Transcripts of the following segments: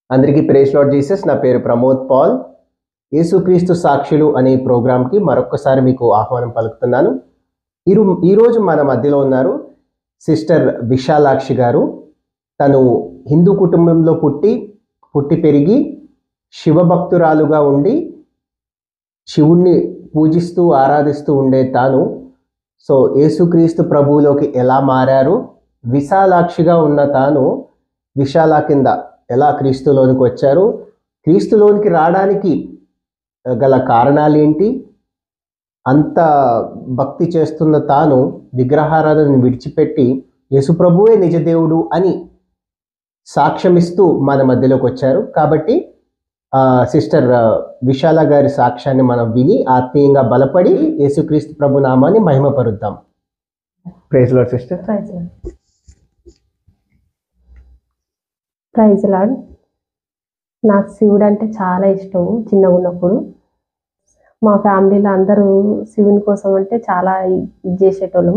అందరికీ praise lord Jesus నా పేరు ప్రమోద్ పాల్ యేసుక్రీస్తు సాక్షులు అనే ఈ ప్రోగ్రాంకి మరొక్కసారి మీకు ఆహ్వానం పలుకుతున్నాను ఈరో ఈరోజు మన మధ్యలో ఉన్నారు సిస్టర్ విశాలాక్షి గారు తను హిందూ కుటుంబంలో పుట్టి పుట్టి పెరిగి శివభక్తురాలుగా ఉండి శివుణ్ణి పూజిస్తూ ఆరాధిస్తూ ఉండే తాను సో యేసుక్రీస్తు ప్రభువులోకి ఎలా మారారు విశాలాక్షిగా ఉన్న తాను విశాల కింద ఎలా క్రీస్తులోనికి వచ్చారు క్రీస్తులోనికి రావడానికి గల కారణాలు ఏంటి అంత భక్తి చేస్తున్న తాను విగ్రహారాధనను విడిచిపెట్టి యేసుప్రభువే నిజదేవుడు అని సాక్ష్యమిస్తూ మన మధ్యలోకి వచ్చారు కాబట్టి ఆ, సిస్టర్ ఆ, విశాల గారి సాక్ష్యాన్ని మనం విని ఆత్మీయంగా బలపడి యేసుక్రీస్తు ప్రభు నామాన్ని మహిమపరుద్దాం praise lord sister praise lord praise lord నాకు శివుడు అంటే చాలా ఇష్టం చిన్నగా ఉన్నప్పుడు మా ఫ్యామిలీలో అందరూ శివుని కోసం అంటే చాలా ఇది చేసేటోళ్ళం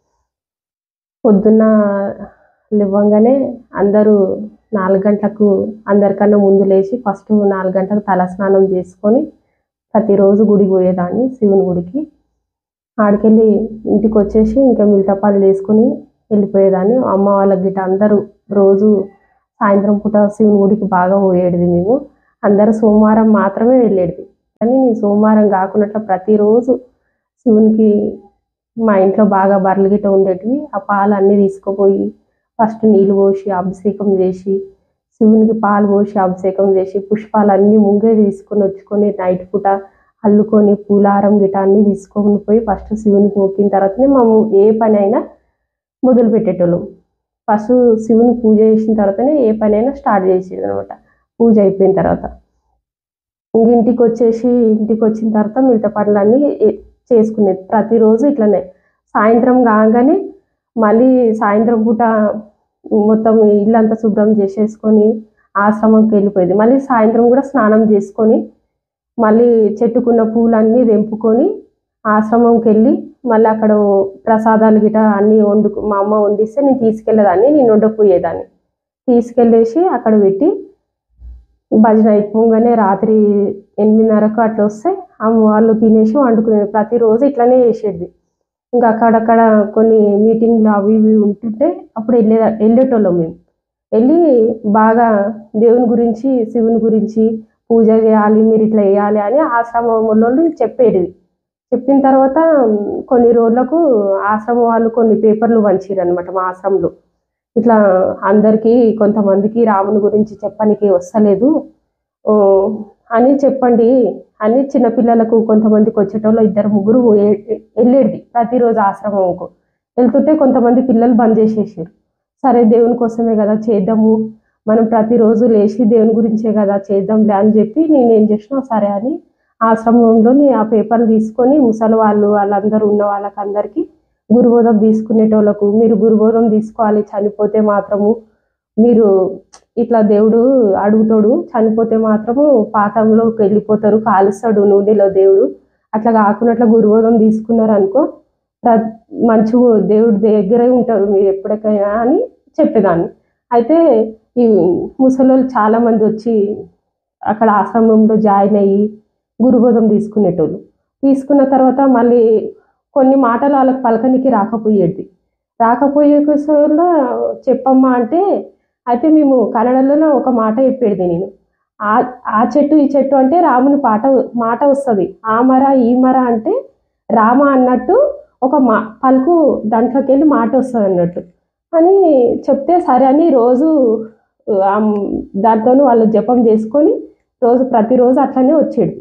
పొద్దున్న లేవంగానే అందరూ నాలుగు గంటలకు అందరికన్నా ముందు లేచి ఫస్ట్ నాలుగు గంటలకు తలస్నానం చేసుకొని ప్రతిరోజు గుడికి పోయేదాన్ని శివుని గుడికి ఆడికెళ్ళి ఇంటికి వచ్చేసి ఇంకా మిగతా పనులు చేసుకొని వెళ్ళిపోయేదాన్ని అమ్మ వాళ్ళ గిట్ట అందరూ రోజు సాయంత్రం పూట శివుని గుడికి బాగా పోయేది మేము అందరూ సోమవారం మాత్రమే వెళ్ళేది కానీ నేను సోమవారం కాకుండా ప్రతిరోజు శివునికి మా ఇంట్లో బాగా బర్రెలు గిట్ట ఉండేటివి ఆ పాలు అన్నీ తీసుకుపోయి ఫస్ట్ నీళ్ళు పోసి అభిషేకం చేసి శివునికి పాలు పోసి అభిషేకం చేసి పుష్పాలు అన్నీ ముంగే తీసుకొని వచ్చుకొని నైట్ పూట అల్లుకొని పూలారం గిట అన్నీ తీసుకొని పోయి ఫస్ట్ శివునికి మొక్కిన తర్వాతనే మేము ఏ పని అయినా మొదలు పెట్టేటోళ్ళం ఫస్ట్ శివుని పూజ చేసిన తర్వాతనే ఏ పని అయినా స్టార్ట్ చేసేది అనమాట పూజ అయిపోయిన తర్వాత ఇంక ఇంటికి వచ్చేసి ఇంటికి వచ్చిన తర్వాత మిగతా పనులన్నీ ఏ- చేసుకునేది ప్రతిరోజు ఇట్లనే సాయంత్రం కాగానే మళ్ళీ సాయంత్రం పూట మొత్తం ఇల్లంతా శుభ్రం చేసేసుకొని ఆశ్రమంకి వెళ్ళిపోయేది మళ్ళీ సాయంత్రం కూడా స్నానం చేసుకొని మళ్ళీ చెట్టుకున్న పూలన్నీ తెంపుకొని ఆశ్రమంకి వెళ్ళి మళ్ళీ అక్కడ ప్రసాదాలు గిట అన్నీ వండుకు మా అమ్మ వండిస్తే నేను తీసుకెళ్ళేదాన్ని నేను వండకపోయేదాన్ని తీసుకెళ్ళేసి అక్కడ పెట్టి భజన అయిపోగానే రాత్రి ఎనిమిదిన్నరకు అట్లా వస్తే అమ్మ వాళ్ళు తినేసి వండుకునేది ప్రతిరోజు ఇట్లానే చేసేది ఇంకా అక్కడక్కడ కొన్ని మీటింగ్లు అవి ఇవి ఉంటుంటే అప్పుడు వెళ్ళే వెళ్ళేటోళ్ళం మేము వెళ్ళి బాగా దేవుని గురించి శివుని గురించి పూజ చేయాలి మీరు ఇట్లా వేయాలి అని ఆశ్రమంలో చెప్పేది చెప్పిన తర్వాత ఉమ్, కొన్ని రోజులకు ఆశ్రమం వాళ్ళు కొన్ని పేపర్లు పంచారు అనమాట మా ఆశ్రమంలో ఇట్లా అందరికీ కొంతమందికి రాముని గురించి చెప్పడానికి వస్తలేదు ఓ, అని చెప్పండి అని చిన్నపిల్లలకు కొంతమందికి వచ్చేటోళ్ళు ఇద్దరు ముగ్గురు ఏ- వెళ్ళేది ప్రతిరోజు ఆశ్రమంకు వెళ్తుంటే కొంతమంది పిల్లలు బంద్ చేసేసారు సరే దేవుని కోసమే కదా చేద్దాము మనం ప్రతిరోజు లేచి దేవుని గురించే కదా చేద్దాంలే అని చెప్పి నేను ఏం చేసినా సరే అని ఆశ్రమంలోని ఆ పేపర్లు తీసుకొని ముసలి వాళ్ళు వాళ్ళందరూ ఉన్న వాళ్ళకందరికీ గురుబోధం తీసుకునేటోళ్ళకు మీరు గురుబోధం తీసుకోవాలి చనిపోతే మాత్రము మీరు ఇట్లా దేవుడు అడుగుతాడు చనిపోతే మాత్రము పాతంలోకి వెళ్ళిపోతారు కాలుస్తాడు నూనెలో దేవుడు అట్లా కాకుండా అట్లా గురుబోధం తీసుకున్నారు అనుకో ప్ర- మంచి దేవుడి దగ్గరే ఉంటారు మీరు ఎప్పటికైనా అని చెప్పేదాన్ని అయితే ఈ ముసలోళ్ళు చాలా మంది వచ్చి అక్కడ ఆశ్రమంలో జాయిన్ అయ్యి గురుబోధం తీసుకునేటోళ్ళు తీసుకున్న తర్వాత మళ్ళీ కొన్ని మాటలు వాళ్ళకి పలకనికి రాకపోయేది రాకపోయే సమయంలో చెప్పమ్మా అంటే అయితే మేము కన్నడలోనే ఒక మాట చెప్పేది నేను ఆ ఆ చెట్టు ఈ చెట్టు అంటే రాముని పాట మాట వస్తుంది ఆ మర ఈ మర అంటే రామ అన్నట్టు ఒక మా పలుకు దాంట్లోకి వెళ్ళి మాట వస్తుంది అన్నట్టు అని చెప్తే సరే అని రోజు ఆ దాంతో వాళ్ళు జపం చేసుకొని రోజు ప్రతిరోజు అట్లనే వచ్చేది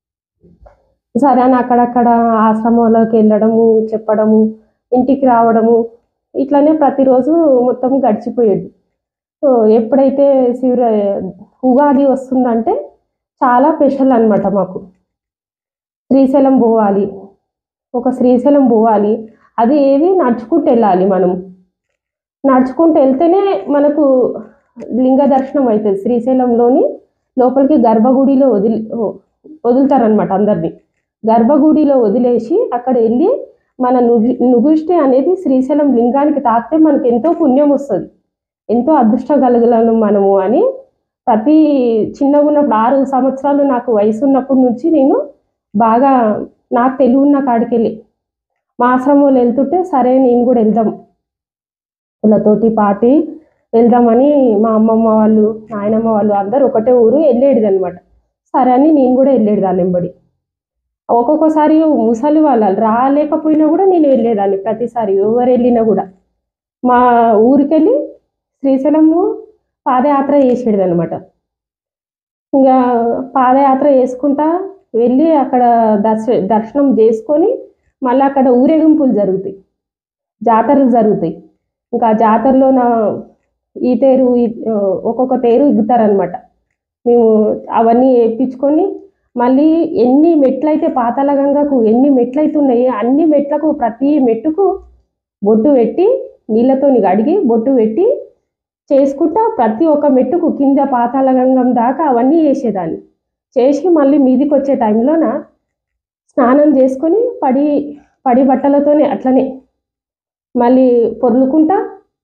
సరే అని అక్కడక్కడ ఆశ్రమంలోకి వెళ్ళడము చెప్పడము ఇంటికి రావడము ఇట్లనే ప్రతిరోజు మొత్తం గడిచిపోయేది సో ఎప్పుడైతే శివర ఉగాది వస్తుందంటే చాలా స్పెషల్ అన్నమాట మాకు శ్రీశైలం పోవాలి ఒక శ్రీశైలం పోవాలి అది ఏది నడుచుకుంటూ వెళ్ళాలి మనం నడుచుకుంటూ వెళ్తేనే మనకు లింగ దర్శనం అవుతుంది శ్రీశైలంలోని లోపలికి గర్భగుడిలో వదిలి వదులుతారనమాట అందరినీ గర్భగుడిలో వదిలేసి అక్కడ వెళ్ళి మన నుగి నుగుష్టి అనేది శ్రీశైలం లింగానికి తాకితే మనకు ఎంతో పుణ్యం వస్తుంది ఎంతో అదృష్టం కలగలను మనము అని ప్రతి చిన్నగా ఉన్నప్పుడు ఆరు సంవత్సరాలు నాకు వయసు ఉన్నప్పటి నుంచి నేను బాగా నాకు తెలివి ఉన్న కాడికి వెళ్ళి మా ఆశ్రమంలో వెళ్తుంటే సరే నేను కూడా వెళ్దాం వీళ్ళతోటి పాటి వెళ్దామని మా అమ్మమ్మ వాళ్ళు నాయనమ్మ వాళ్ళు అందరూ ఒకటే ఊరు వెళ్ళేది అనమాట సరే అని నేను కూడా వెళ్ళేది దాని వెంబడి ఒక్కొక్కసారి ముసలి వాళ్ళు రాలేకపోయినా కూడా నేను వెళ్ళేదాన్ని ప్రతిసారి ఎవరు వెళ్ళినా కూడా మా ఊరికెళ్ళి శ్రీశైలము పాదయాత్ర చేసేది అనమాట ఇంకా పాదయాత్ర చేసుకుంటా వెళ్ళి అక్కడ దర్శ దర్శనం చేసుకొని మళ్ళీ అక్కడ ఊరేగింపులు జరుగుతాయి జాతరలు జరుగుతాయి ఇంకా ఆ జాతరలో నా ఈ తేరు ఈ- ఒక్కొక్క తేరు ఇగుతారనమాట మేము అవన్నీ వేయించుకొని మళ్ళీ ఎన్ని మెట్లయితే పాతాళ గంగకు ఎన్ని మెట్లయితే ఉన్నాయో అన్ని మెట్లకు ప్రతి మెట్టుకు బొట్టు పెట్టి నీళ్ళతోని కడిగి బొట్టు పెట్టి చేసుకుంటా ప్రతి ఒక్క మెట్టుకు కింద పాతాళ గంగం దాకా అవన్నీ చేసేదాన్ని చేసి మళ్ళీ మీదికి వచ్చే టైంలోన స్నానం చేసుకొని పడి పడి బట్టలతోనే అట్లనే మళ్ళీ పొర్లుకుంటా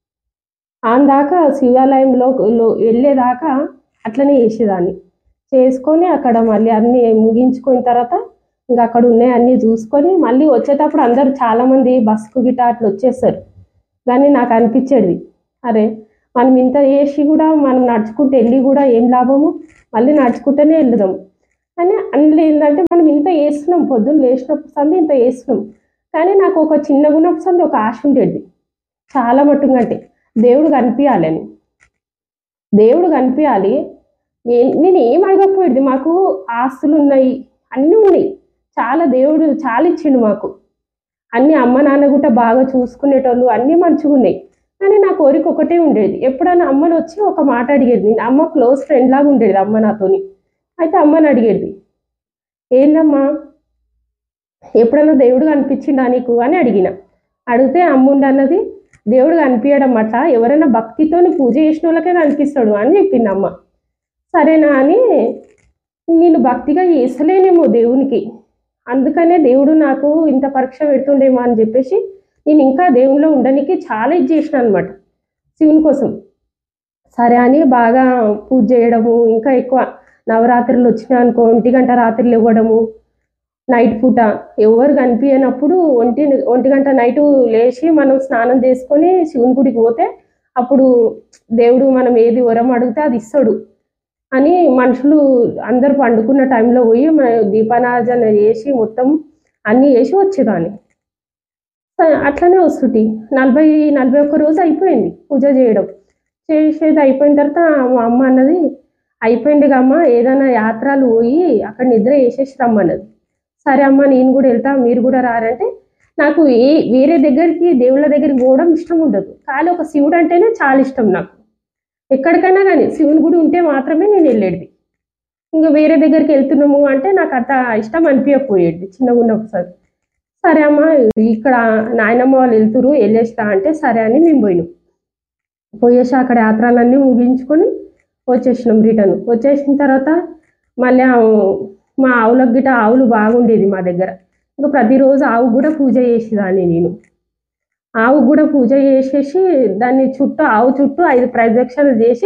ఆన్ దాకా శివాలయంలో లో- వెళ్ళేదాకా అట్లనే చేసేదాన్ని చేసుకొని అక్కడ మళ్ళీ అన్నీ ముగించుకున్న తర్వాత ఇంకా అక్కడ ఉన్నాయి అన్నీ చూసుకొని మళ్ళీ వచ్చేటప్పుడు అందరూ చాలామంది బస్కు గిట్ట అట్లా వచ్చేస్తారు కానీ నాకు అనిపించేది అరే మనం ఇంత చేసి కూడా మనం నడుచుకుంటూ వెళ్ళి కూడా ఏం లాభము మళ్ళీ నడుచుకుంటూనే వెళ్దాం అని అందులో ఏంటంటే మనం ఇంత చేస్తున్నాం పొద్దున్న లేచినప్పుడు సంది ఇంత చేస్తున్నాం కానీ నాకు ఒక చిన్న గుణపు సంది ఒక ఆశ ఉండేది చాలా మట్టుగా అంటే దేవుడు కనిపించాలని దేవుడు కనిపించాలి ఏ- నేను ఏం అడగకపోయేది మాకు ఆస్తులు ఉన్నాయి అన్నీ ఉన్నాయి చాలా దేవుడు చాలా ఇచ్చిండు మాకు అన్ని అమ్మ నాన్న కూడా బాగా చూసుకునేటోళ్ళు అన్నీ మంచిగా ఉన్నాయి కానీ నా కోరిక ఒకటే ఉండేది ఎప్పుడైనా అమ్మని వచ్చి ఒక మాట అడిగేది నేను అమ్మ క్లోజ్ ఫ్రెండ్ లాగా ఉండేది అమ్మ నాతోని అయితే అమ్మని అడిగేది ఏందమ్మా ఎప్పుడైనా దేవుడు కనిపించిండా నీకు అని అడిగిన అడిగితే అమ్ముండి అన్నది దేవుడు కనిపించడం అట్లా ఎవరైనా భక్తితోని పూజ చేసిన వాళ్ళకే కనిపిస్తాడు అని చెప్పింది అమ్మ సరేనా అని నేను భక్తిగా చేసలేనేమో దేవునికి అందుకనే దేవుడు నాకు ఇంత పరీక్ష పెడుతుండేమో అని చెప్పేసి నేను ఇంకా దేవునిలో ఉండడానికి చాలా ఇది చేసిన అనమాట శివుని కోసం సరే అని బాగా పూజ చేయడము ఇంకా ఎక్కువ నవరాత్రులు వచ్చినాయి అనుకో ఒంటి గంట రాత్రులు ఇవ్వడము నైట్ పూట ఎవరు కనిపించినప్పుడు ఒంటి ఒంటి గంట నైట్ లేచి మనం స్నానం చేసుకొని శివుని గుడికి పోతే అప్పుడు దేవుడు మనం ఏది వరం అడిగితే అది ఇస్తాడు అని మనుషులు అందరు పండుకున్న టైంలో పోయి మన దీపానార్జన చేసి మొత్తం అన్నీ చేసి వచ్చేదాన్ని స- అట్లనే వస్తుంది నలభై నలభై ఒక్క రోజు అయిపోయింది పూజ చేయడం చేసేది అయిపోయిన తర్వాత మా అమ్మ అన్నది అయిపోయింది అమ్మ ఏదైనా యాత్రలు పోయి అక్కడ నిద్ర వేసేసి రమ్మన్నది సరే అమ్మ నేను కూడా వెళ్తా మీరు కూడా రారంటే నాకు ఏ వేరే దగ్గరికి దేవుళ్ళ దగ్గరికి పోవడం ఇష్టం ఉండదు కానీ ఒక శివుడు అంటేనే చాలా ఇష్టం నాకు ఎక్కడికైనా కానీ శివుని గుడి ఉంటే మాత్రమే నేను వెళ్ళేది ఇంకా వేరే దగ్గరికి వెళ్తున్నాము అంటే నాకు అంత ఇష్టం అనిపించకపోయేది చిన్నగా ఉన్నప్పుడు సరే అమ్మ ఇక్కడ నాయనమ్మ వాళ్ళు వెళ్తురు వెళ్ళేస్తా అంటే సరే అని మేము పోయినాం పోయేసి అక్కడ యాత్రలన్నీ ముగించుకొని వచ్చేసినాం రిటర్న్ వచ్చేసిన తర్వాత మళ్ళీ ఆ మా ఆవులకు గిట ఆవులు బాగుండేది మా దగ్గర ఇంకా ప్రతిరోజు ఆవు కూడా పూజ చేసేదాన్ని నేను ఆవు కూడా పూజ చేసేసి దాన్ని చుట్టూ ఆవు చుట్టూ ఐదు ప్రదక్షిణలు చేసి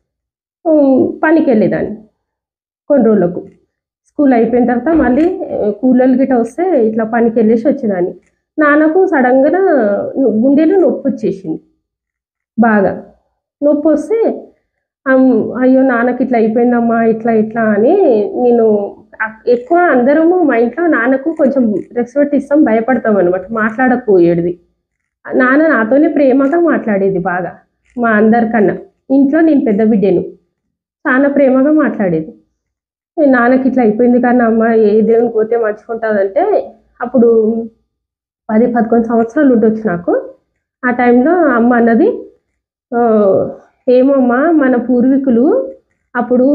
ఉమ్, పనికి వెళ్ళేదాన్ని కొన్ని రోజులకు స్కూల్ అయిపోయిన తర్వాత మళ్ళీ ఆ, కూలోళ్ళు గిట్ట వస్తే ఇట్లా పనికి వెళ్ళేసి వచ్చేదాన్ని నాన్నకు సడన్గా గుండెలో నొప్పి వచ్చేసింది బాగా నొప్పి వస్తే అమ్, అయ్యో నాన్నకి ఇట్లా అయిపోయిందమ్మా ఇట్లా ఇట్లా అని నేను అక్- ఎక్కువ అందరము మా ఇంట్లో నాన్నకు కొంచెం రెస్పెక్ట్ ఇస్తాం భయపడతాం అనమాట మాట్లాడకపోయేది నాన్న నాతోనే ప్రేమగా మాట్లాడేది బాగా మా అందరికన్నా ఇంట్లో నేను పెద్ద బిడ్డను చాలా ప్రేమగా మాట్లాడేది "ఏ నాన్నకి ఇట్లా అయిపోయింది కానీ అమ్మ ఏ దేవునికి పోతే మంచుకుంటుందంటే అప్పుడు పది పదకొండు సంవత్సరాలు ఉండొచ్చు నాకు ఆ టైంలో అమ్మ అన్నది "ఆ, ఏమమ్మా మన పూర్వీకులు అప్పుడు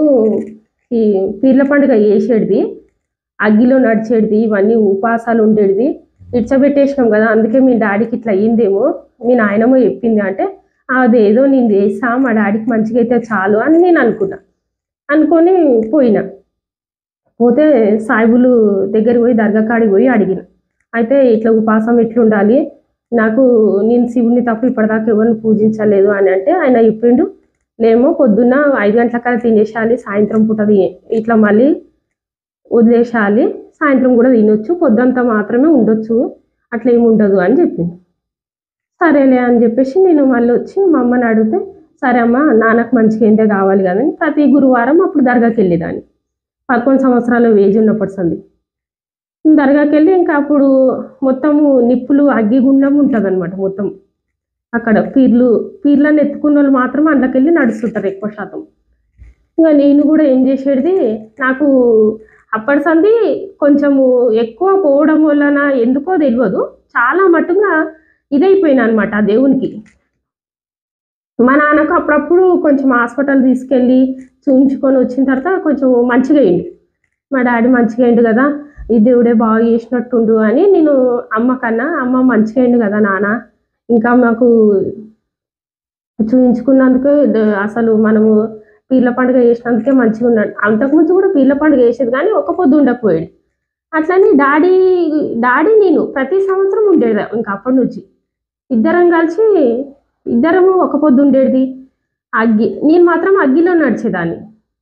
ఈ పీర్ల పండుగ చేసేది అగ్గిలో నడిచేది ఇవన్నీ ఉపాసాలు ఉండేది ఇడ్చబెట్టేసినాం కదా అందుకే మీ డాడీకి ఇట్లా అయ్యిందేమో మీ నాయనమ్మ చెప్పింది అంటే అదేదో నేను చేస్తా మా డాడీకి మంచిగా అయితే చాలు అని నేను అనుకున్నా అనుకొని పోయినా పోతే సాయిబులు దగ్గరికి పోయి దర్గా కాడికి పోయి అడిగిన అయితే ఇట్లా ఉపాసం ఎట్లుండాలి నాకు నేను శివుని తప్ప ఇప్పటిదాకా ఎవరిని పూజించలేదు అని అంటే ఆయన చెప్పిండు లేమో పొద్దున్న ఐదు గంటలకల్లా తినేసేయాలి సాయంత్రం పూట తి- ఇట్లా మళ్ళీ వదిలేసేయాలి సాయంత్రం కూడా తినొచ్చు పొద్దంతా మాత్రమే ఉండొచ్చు అట్లా ఏమి ఉండదు అని చెప్పింది సరేలే అని చెప్పేసి నేను మళ్ళీ వచ్చి మా అమ్మని అడిగితే సరే అమ్మ నాన్నకు మంచిగా ఏంటే కావాలి కానీ ప్రతి గురువారం అప్పుడు దర్గాకి వెళ్ళేదాన్ని పదకొండు సంవత్సరాల ఏజ్ ఉన్నప్పటి సంది దర్గాకి వెళ్ళి ఇంకా అప్పుడు మొత్తము నిప్పులు అగ్గిగుండం ఉంటుంది అనమాట మొత్తం అక్కడ పీర్లు పీర్లను ఎత్తుకున్న వాళ్ళు మాత్రం అందులోకి వెళ్ళి నడుస్తుంటారు ఎక్కువ శాతం ఇంకా నేను కూడా ఏం చేసేది నాకు అప్పటి సంది కొంచెము ఎక్కువ పోవడం వలన ఎందుకో తెలియదు చాలా మట్టుగా ఇదైపోయినా అనమాట ఆ దేవునికి మా నాన్నకు అప్పుడప్పుడు కొంచెం హాస్పిటల్ తీసుకెళ్ళి చూయించుకొని వచ్చిన తర్వాత కొంచెం మంచిగా అయింది మా డాడీ మంచిగా అయిండు కదా ఈ దేవుడే బాగా చేసినట్టుండు అని నేను అమ్మ కన్నా అమ్మ మంచిగా అయిండు కదా నాన్న ఇంకా మాకు చూయించుకున్నందుకు ద- అసలు మనము పీర్ల పండుగ చేసినందుకే మంచిగా ఉన్నాడు అంతకుముందు కూడా పీర్ల పండుగ చేసేది కానీ ఒక పొద్దు ఉండకపోయాడు అట్లని డాడీ డాడీ నేను ప్రతి సంవత్సరం ఉండేది ఇంకా అప్పటి నుంచి ఇద్దరం కలిసి ఇద్దరము ఒక పొద్దు ఉండేది అగ్గి నేను మాత్రం అగ్గిలో నడిచేదాన్ని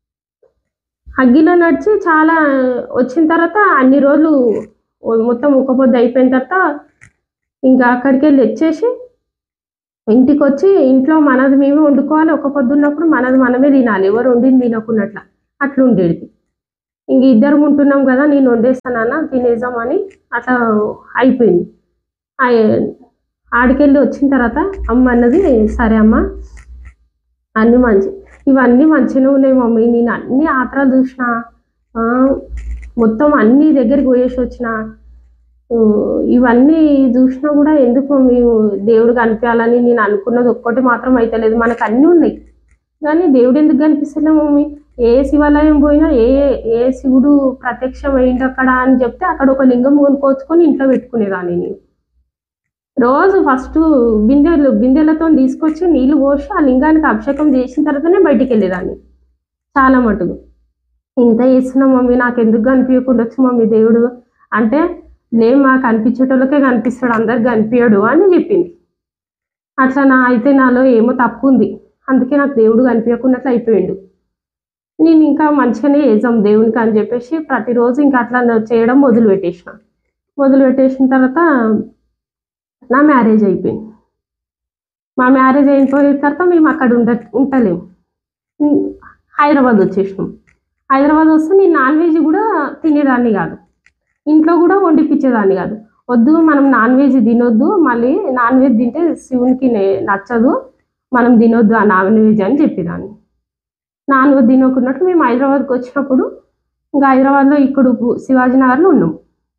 అగ్గిలో నడిచి చాలా వచ్చిన తర్వాత అన్ని రోజులు ఓ- మొత్తం ఒక పొద్దు అయిపోయిన తర్వాత ఇంకా అక్కడికి వెళ్ళి వచ్చేసి ఇంటికి వచ్చి ఇంట్లో మనది మేమే వండుకోవాలి ఒక పొద్దున్నప్పుడు మనది మనమే తినాలి ఎవరు వండింది తినకున్నట్ల అట్లా ఉండేది ఇంక ఇద్దరం ఉంటున్నాం కదా నేను వండేస్తానన్న తినేద్దామని అట్లా అయిపోయింది ఆయ- ఆడికెళ్ళి వచ్చిన తర్వాత అమ్మ అన్నది సరే అమ్మ అన్నీ మంచి ఇవన్నీ మంచిగానే ఉన్నాయి మమ్మీ నేను అన్ని ఆత్రాలు చూసిన ఆ, మొత్తం అన్ని దగ్గరికి పోయేసి వచ్చిన ఊ, ఇవన్నీ చూసినా కూడా ఎందుకు మేము దేవుడు కనిపించాలని నేను అనుకున్నది ఒక్కటి మాత్రం అయితలేదు మనకు అన్నీ ఉన్నాయి కానీ దేవుడు ఎందుకు కనిపిస్తలే మమ్మీ ఏ శివాలయం పోయినా ఏ ఏ శివుడు ప్రత్యక్షం అయింది అక్కడ అని చెప్తే అక్కడ ఒక లింగం కొనుక్కొచ్చుకొని ఇంట్లో పెట్టుకునేదాన్ని నేను రోజు ఫస్ట్ బిందెలు బిందెలతో తీసుకొచ్చి నీళ్లు పోసి ఆ లింగానికి అభిషేకం చేసిన తర్వాతనే బయటికి వెళ్ళేదాన్ని చాలా మటుకు ఇంత చేస్తున్నా మమ్మీ నాకు ఎందుకు కనిపించకుండా వచ్చు మమ్మీ దేవుడు అంటే లే మాకు కనిపించేటోళ్ళకే కనిపిస్తాడు అందరికి కనిపించడు అని చెప్పింది అట్లా నా అయితే నాలో ఏమో తప్పు ఉంది అందుకే నాకు దేవుడు కనిపించకున్నట్లు అయిపోయిండు నేను ఇంకా మంచిగానే చేద్దాం దేవునికి అని చెప్పేసి ప్రతిరోజు ఇంకా అట్లా నా చేయడం మొదలు పెట్టేసిన మొదలు పెట్టేసిన తర్వాత నా మ్యారేజ్ అయిపోయింది మా మ్యారేజ్ అయిపోయిన తర్వాత మేము అక్కడ ఉండ ఉంటలేము ఉం, హైదరాబాద్ వచ్చేసినాం హైదరాబాద్ వస్తే నేను నాన్ వెజ్ కూడా తినేదాన్ని కాదు ఇంట్లో కూడా వండిపించేదాన్ని కాదు వద్దు మనం నాన్ వెజ్ తినొద్దు మళ్ళీ నాన్ వెజ్ తింటే శివునికి నే- నచ్చదు మనం తినొద్దు ఆ నాన్ వెజ్ అని చెప్పేదాన్ని నాన్ వెజ్ తినకున్నట్టు మేము హైదరాబాద్కి వచ్చినప్పుడు ఇంకా హైదరాబాద్లో ఇక్కడ శివాజీ నగర్లో ఉన్నాం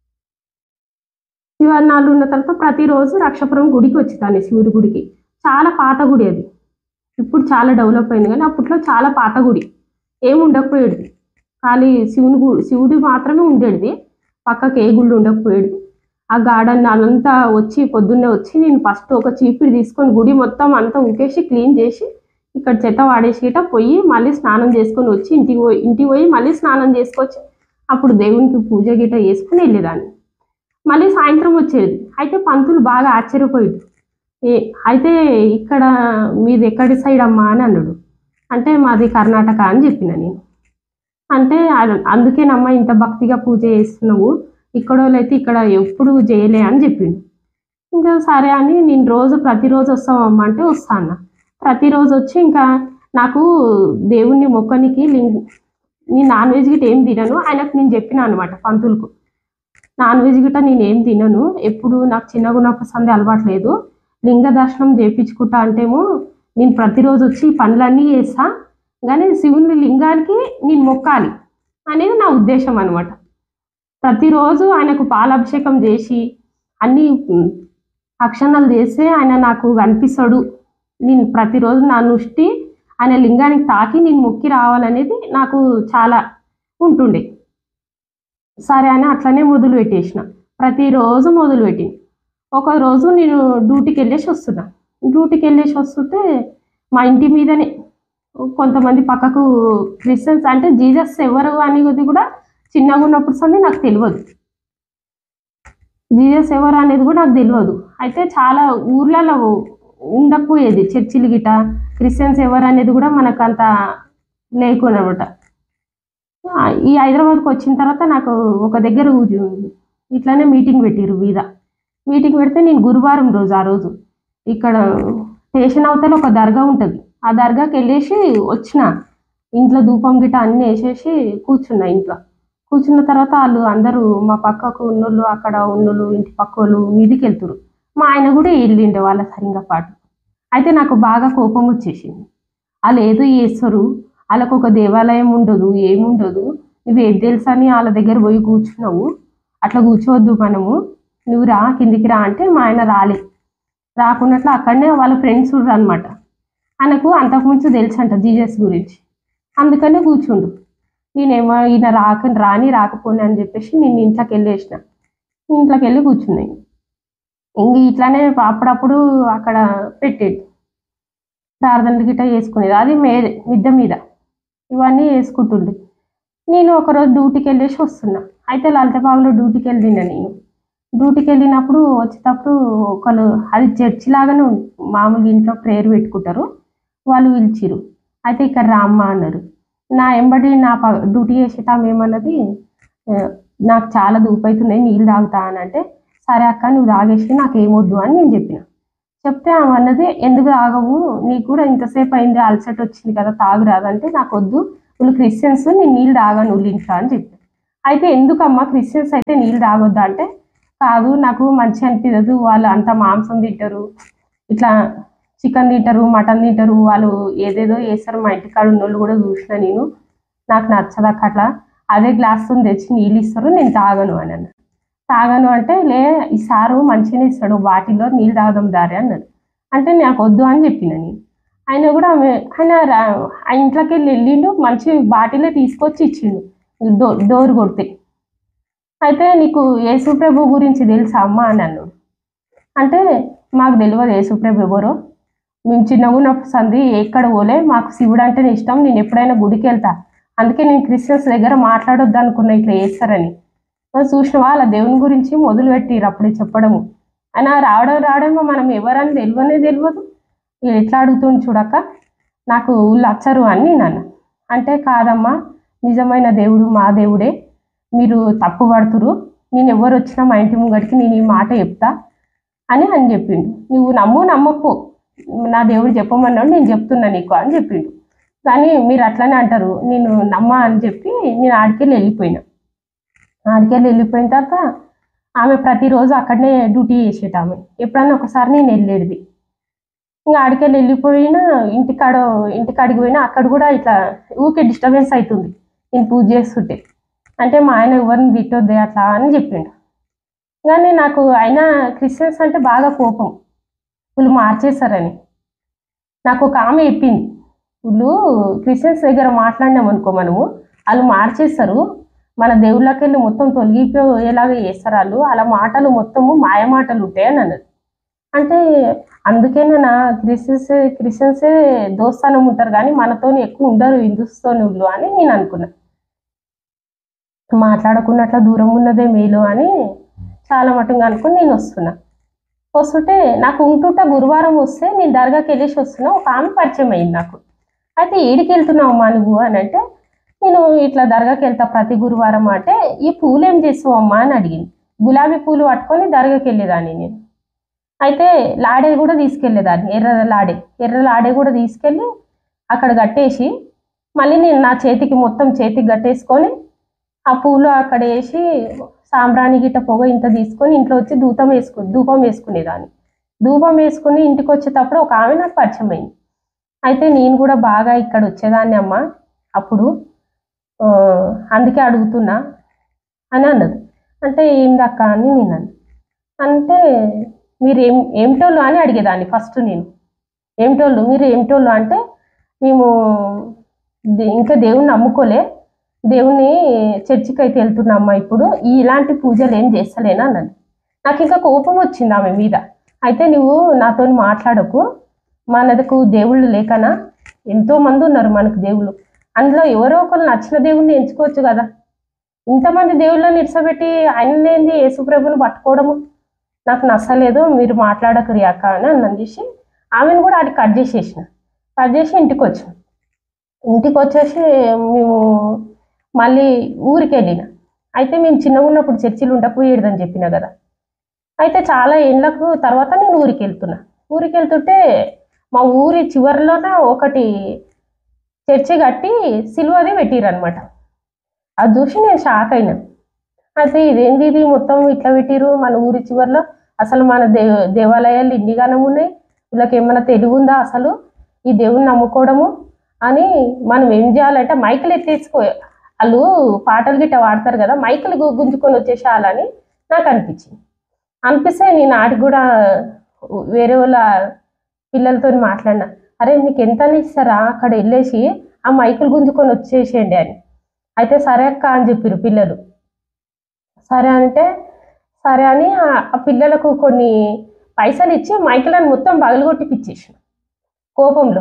శివాజీ నగర్లో ఉన్న తర్వాత ప్రతిరోజు రక్షపురం గుడికి వచ్చేదాన్ని శివుడి గుడికి చాలా పాత గుడి అది ఇప్పుడు చాలా డెవలప్ అయింది కానీ అప్పట్లో చాలా పాత గుడి ఏమి ఉండకపోయేది ఖాళీ శివుని గు శివుడి మాత్రమే ఉండేది పక్కకి ఏ గుళ్ళు ఉండకపోయేది ఆ గార్డెన్ అదంతా వచ్చి పొద్దున్నే వచ్చి నేను ఫస్ట్ ఒక చీపిరి తీసుకొని గుడి మొత్తం అంతా ఉకేసి క్లీన్ చేసి ఇక్కడ చెత్త వాడేసి గిట్ట పోయి మళ్ళీ స్నానం చేసుకొని వచ్చి ఇంటికి పోయి ఇంటికి పోయి మళ్ళీ స్నానం చేసుకొచ్చి అప్పుడు దేవునికి పూజ గిట్ట చేసుకుని వెళ్ళేదాన్ని మళ్ళీ సాయంత్రం వచ్చేది అయితే పంతులు బాగా ఆశ్చర్యపోయాడు ఏ అయితే ఇక్కడ మీది ఎక్కడి సైడ్ అమ్మా అని అన్నాడు అంటే మాది కర్ణాటక అని చెప్పిన నేను అంటే అ- అందుకేనమ్మా ఇంత భక్తిగా పూజ చేస్తున్నావు ఇక్కడ వాళ్ళైతే ఇక్కడ ఎప్పుడు చేయలే అని చెప్పిండు ఇంకా సరే అని నేను రోజు ప్రతిరోజు వస్తావమ్మా అంటే వస్తా అన్న ప్రతిరోజు వచ్చి ఇంకా నాకు దేవుణ్ణి మొక్కనికి లింగ్ నేను నాన్ వెజ్ గిట్ట ఏం తినను ఆయనకు నేను చెప్పిన అనమాట పంతులకు నాన్ వెజ్ గిట్ట నేను ఏం తినను ఎప్పుడు నాకు చిన్నగా ఉన్నప్పుడు సందే అలవాట్లేదు లింగ దర్శనం చేయించుకుంటా అంటేమో నేను ప్రతిరోజు వచ్చి ఈ పనులన్నీ చేస్తా కానీ శివుని లింగానికి నేను మొక్కాలి అనేది నా ఉద్దేశం అనమాట ప్రతిరోజు ఆయనకు పాలాభిషేకం చేసి అన్ని ఉమ్, అక్షణాలు చేస్తే ఆయన నాకు కనిపిస్తాడు నేను ప్రతిరోజు నా నుష్టి ఆయన లింగానికి తాకి నేను మొక్కి రావాలనేది నాకు చాలా ఉంటుండే సరే అని అట్లనే మొదలు పెట్టేసిన ప్రతిరోజు మొదలు పెట్టింది ఒక రోజు నేను డ్యూటీకి వెళ్ళేసి వస్తున్నా డ్యూటీకి వెళ్ళేసి వస్తుంటే మా ఇంటి మీదనే కొంతమంది పక్కకు క్రిస్టియన్స్ అంటే జీసస్ ఎవరు అనేది కూడా చిన్నగా ఉన్నప్పుడు సంది నాకు తెలియదు జీసస్ ఎవరు అనేది కూడా నాకు తెలియదు అయితే చాలా ఊర్లలో ఉండకపోయేది చర్చిలు గిట క్రిస్టియన్స్ ఎవరు అనేది కూడా మనకు అంత లేకునమాట ఈ హైదరాబాద్కి వచ్చిన తర్వాత నాకు ఒక దగ్గర కూర్చు- ఇట్లానే మీటింగ్ పెట్టిరు మీద మీటింగ్ పెడితే నేను గురువారం రోజు ఆ రోజు ఇక్కడ స్టేషన్ అవతల ఒక దర్గా ఉంటుంది ఆ దర్గాకి వెళ్ళేసి వచ్చిన ఇంట్లో ధూపం గిట్ట అన్నీ వేసేసి కూర్చున్నా ఇంట్లో కూర్చున్న తర్వాత వాళ్ళు అందరూ మా పక్కకు ఉన్నోళ్ళు అక్కడ ఉన్నోళ్ళు ఇంటి పక్క వాళ్ళు మీదికి వెళ్తురు మా ఆయన కూడా వెళ్ళిండే వాళ్ళ సరిగా పాటు అయితే నాకు బాగా కోపం వచ్చేసింది వాళ్ళు ఏదో చేస్తారు వాళ్ళకు ఒక దేవాలయం ఉండదు ఏముండదు నువ్వు ఏం తెలుసా అని వాళ్ళ దగ్గర పోయి కూర్చున్నావు అట్లా కూర్చోవద్దు మనము నువ్వు రా కిందికి రా అంటే మా ఆయన రాలే రాకున్నట్లు అక్కడనే వాళ్ళ ఫ్రెండ్స్ అనమాట ఆయనకు అంతకుముందు తెలుసు అంట జీజస్ గురించి అందుకనే కూర్చుండు నేనేమో ఈయన రాక రాని రాకపోని అని చెప్పేసి నేను ఇంట్లోకి వెళ్ళేసిన ఇంట్లోకి వెళ్ళి కూర్చున్నాయి ఇంక ఇట్లానే అప్పుడప్పుడు అక్కడ పెట్టేది ప్రార్థనలు గిట్ట చేసుకునేది అది మే మిద్ద మీద ఇవన్నీ వేసుకుంటుండే నేను ఒకరోజు డ్యూటీకి వెళ్ళేసి వస్తున్నా అయితే లలితబాబులో డ్యూటీకి వెళ్ళిన నేను డ్యూటీకి వెళ్ళినప్పుడు వచ్చేటప్పుడు ఒకళ్ళు అది చర్చి లాగానే ఉంది మామూలుగా ఇంట్లో ప్రేయర్ పెట్టుకుంటారు వాళ్ళు పిలిచిరు అయితే ఇక్కడ రామ్మ అన్నారు నా ఎంబడి నా ప డ్యూటీ చేసేటామె ఏమన్నది "ఆ, నాకు చాలా దూపైతున్నాయి నీళ్ళు తాగుతా అని అంటే సరే అక్క నువ్వు తాగేసి నాకు ఏమొద్దు అని నేను చెప్పిన చెప్తే ఆమె అన్నది ఎందుకు తాగవు నీకు కూడా ఇంతసేపు అయింది అలసట వచ్చింది కదా తాగురాదంటే నాకు వద్దు వీళ్ళు క్రిస్టియన్స్ నేను నీళ్ళు తాగాను వీళ్ళ ఇంట్లో అని చెప్పి అయితే ఎందుకమ్మా క్రిస్టియన్స్ అయితే నీళ్ళు తాగొద్దా అంటే కాదు నాకు మంచి అనిపించదు వాళ్ళు అంత మాంసం తింటారు ఇట్లా చికెన్ తింటారు మటన్ తింటారు వాళ్ళు ఏదేదో చేస్తారు మా ఇంటికాడ ఉన్న వాళ్ళు కూడా చూసిన నేను నాకు నచ్చదక్క అట్లా అదే గ్లాస్తో తెచ్చి నీళ్ళు ఇస్తారు నేను తాగను అని అన్న తాగను అంటే లే ఈ సారు మంచిగానే ఇస్తాడు బాటిల్లో నీళ్ళు తాగదాం దారి అన్నాడు అంటే నాకు వద్దు అని చెప్పిన నేను ఆయన కూడా ఆమె- ఆయన రా- ఆ ఇంట్లోకి వెళ్ళి వెళ్ళిండు మంచి బాటిలే తీసుకొచ్చి ఇచ్చిండు డో డోర్ కొడితే అయితే నీకు యేసుప్రభు గురించి తెలుసా అమ్మ అని అన్నాడు అంటే మాకు తెలియదు యేసుప్రభు ఎవరో మేము చిన్నగా ఉన్న సంది ఎక్కడ పోలే మాకు శివుడు అంటేనే ఇష్టం నేను ఎప్పుడైనా గుడికి వెళ్తా అందుకే నేను క్రిస్టియన్స్ దగ్గర మాట్లాడొద్దు అనుకున్నా ఇట్లా చేస్తారని మరి చూసిన వాళ్ళ దేవుని గురించి మొదలు పెట్టిరు అప్పుడే చెప్పడము అయినా రావడం రావడమో మనం ఎవరని తెలియనే తెలియదు వీడు ఎట్లా అడుగుతుంది చూడక్క నాకు వీళ్ళు వచ్చరు అని నన్ను అంటే కాదమ్మా నిజమైన దేవుడు మా దేవుడే మీరు తప్పు పడుతురు నేను ఎవరు వచ్చినా మా ఇంటి ముంగడికి నేను ఈ మాట చెప్తా అని అని చెప్పిండు నువ్వు నమ్ము నమ్మకు నా దేవుడు చెప్పమన్నాడు నేను చెప్తున్నా నీకు అని చెప్పిండు కానీ మీరు అట్లనే అంటారు నేను నమ్మ అని చెప్పి నేను ఆడికెళ్ళి వెళ్ళిపోయినా ఆడికెళ్ళి వెళ్ళిపోయిన తర్వాత ఆమె ప్రతిరోజు అక్కడనే డ్యూటీ చేసేట ఆమె ఎప్పుడన్నా ఒకసారి నేను వెళ్ళేది ఇంకా ఆడికెళ్ళి వెళ్ళిపోయినా ఇంటికాడ ఇంటికాడికి పోయినా అక్కడ కూడా ఇట్లా ఊకే డిస్టర్బెన్స్ అవుతుంది నేను పూజ చేస్తుంటే అంటే మా ఆయన ఎవరిని తిట్టొద్దే అట్లా అని చెప్పిండు కానీ నాకు అయినా క్రిస్టియన్స్ అంటే బాగా కోపం వీళ్ళు మార్చేస్తారని నాకు ఒక ఆమె చెప్పింది వీళ్ళు క్రిస్టియన్స్ దగ్గర మాట్లాడినాం అనుకో మనము వాళ్ళు మార్చేస్తారు మన దేవుళ్ళకి వెళ్ళి మొత్తం తొలగిపోయేలాగా చేస్తారు వాళ్ళు అలా మాటలు మొత్తము మాయ మాటలు ఉంటాయి అని అన్నది అంటే అందుకేనా క్రిస్టియన్స్ క్రిస్టియన్సే దోస్తానం ఉంటారు కానీ మనతో ఎక్కువ ఉండరు హిందుస్థానులు అని నేను అనుకున్నా మాట్లాడకున్నట్ల దూరం ఉన్నదే మేలు అని చాలా మటుగా అనుకుని నేను వస్తున్నా వస్తుంటే నాకు ఉంటుంటా గురువారం వస్తే నేను దర్గాకి వెళ్ళేసి వస్తున్నా ఒక ఆమె పరిచయం అయింది నాకు అయితే ఏడికి వెళ్తున్నావు అమ్మా నువ్వు అని అంటే నేను ఇట్లా దర్గాకి వెళ్తా ప్రతి గురువారం అంటే ఈ పూలు ఏం చేస్తావు అమ్మా అని అడిగింది గులాబీ పూలు పట్టుకొని దర్గాకి వెళ్ళేదాన్ని నేను అయితే లాడే కూడా తీసుకెళ్ళేదాన్ని ఎర్ర లాడే ఎర్ర లాడే కూడా తీసుకెళ్ళి అక్కడ కట్టేసి మళ్ళీ నేను నా చేతికి మొత్తం చేతికి కట్టేసుకొని ఆ పూలు అక్కడ వేసి సాంబ్రాణి గిట్ట పొగ ఇంత తీసుకొని ఇంట్లో వచ్చి ధూపం వేసుకు ధూపం వేసుకునేదాన్ని ధూపం వేసుకుని ఇంటికి వచ్చేటప్పుడు ఒక ఆమె నాకు పరిచయం అయింది అయితే నేను కూడా బాగా ఇక్కడ వచ్చేదాన్ని అమ్మ అప్పుడు ఆ, అందుకే అడుగుతున్నా అని అన్నది అంటే ఏందక్క అని నేను అన్నా అంటే మీరు ఏం ఏమిటోళ్ళు అని అడిగేదాన్ని ఫస్ట్ నేను ఏమిటోళ్ళు మీరు ఏమిటోళ్ళు అంటే మేము దే- ఇంకా దేవుణ్ణి నమ్ముకోలే దేవుని చర్చికి అయితే వెళ్తున్నామ్మా ఇప్పుడు ఇలాంటి పూజలు ఏం చేస్తలేనా అన్నది నాకు ఇంకా కోపం వచ్చింది ఆమె మీద అయితే నువ్వు నాతో మాట్లాడకు మనకు దేవుళ్ళు లేకనా ఎంతో మంది ఉన్నారు మనకు దేవుళ్ళు అందులో ఎవరో ఒకరు నచ్చిన దేవుణ్ణి ఎంచుకోవచ్చు కదా ఇంతమంది దేవుళ్ళని ఇడ్సబెట్టి ఆయననేంది యేసుప్రభుని పట్టుకోవడము నాకు నచ్చలేదు మీరు మాట్లాడకరు యాక అని అన్నం చేసి ఆమెను కూడా అది కట్ చేసేసిన కట్ చేసి ఇంటికి వచ్చిన ఇంటికి వచ్చేసి మేము మళ్ళీ ఊరికి వెళ్ళిన అయితే మేము చిన్నగా ఉన్నప్పుడు చర్చిలు ఉండకపోయేదని చెప్పిన కదా అయితే చాలా ఏళ్ళకు తర్వాత నేను ఊరికి వెళ్తున్నా ఊరికి వెళ్తుంటే మా ఊరి చివరిలోన ఒకటి చర్చి కట్టి సిలువది పెట్టిరనమాట అది చూసి నేను షాక్ అయినా అయితే ఇదేంది ఇది మొత్తం ఇట్లా పెట్టిరు మన ఊరి చివరిలో అసలు మన దే దేవాలయాలు ఇన్ని గానం ఉన్నాయి వీళ్ళకి ఏమైనా తెలివి ఉందా అసలు ఈ దేవుని నమ్ముకోవడము అని మనం ఏం చేయాలంటే మైకులు ఎత్తేసుకో వాళ్ళు పాటలు గిట్ట వాడతారు కదా మైకులు గు- గుంజుకొని వచ్చేసేయాలని నాకు అనిపించింది అనిపిస్తే నేను ఆడికి కూడా వేరే వాళ్ళ పిల్లలతో మాట్లాడినా అరే మీకు ఎంత అని ఇస్తారా అక్కడ వెళ్ళేసి ఆ మైకులు గుంజుకొని వచ్చేసేయండి అని అయితే సరే అక్క అని చెప్పారు పిల్లలు సరే అంటే సరే అని ఆ- ఆ పిల్లలకు కొన్ని పైసలు ఇచ్చి మైకులను మొత్తం పగలగొట్టి పిచ్చేసిన కోపంలో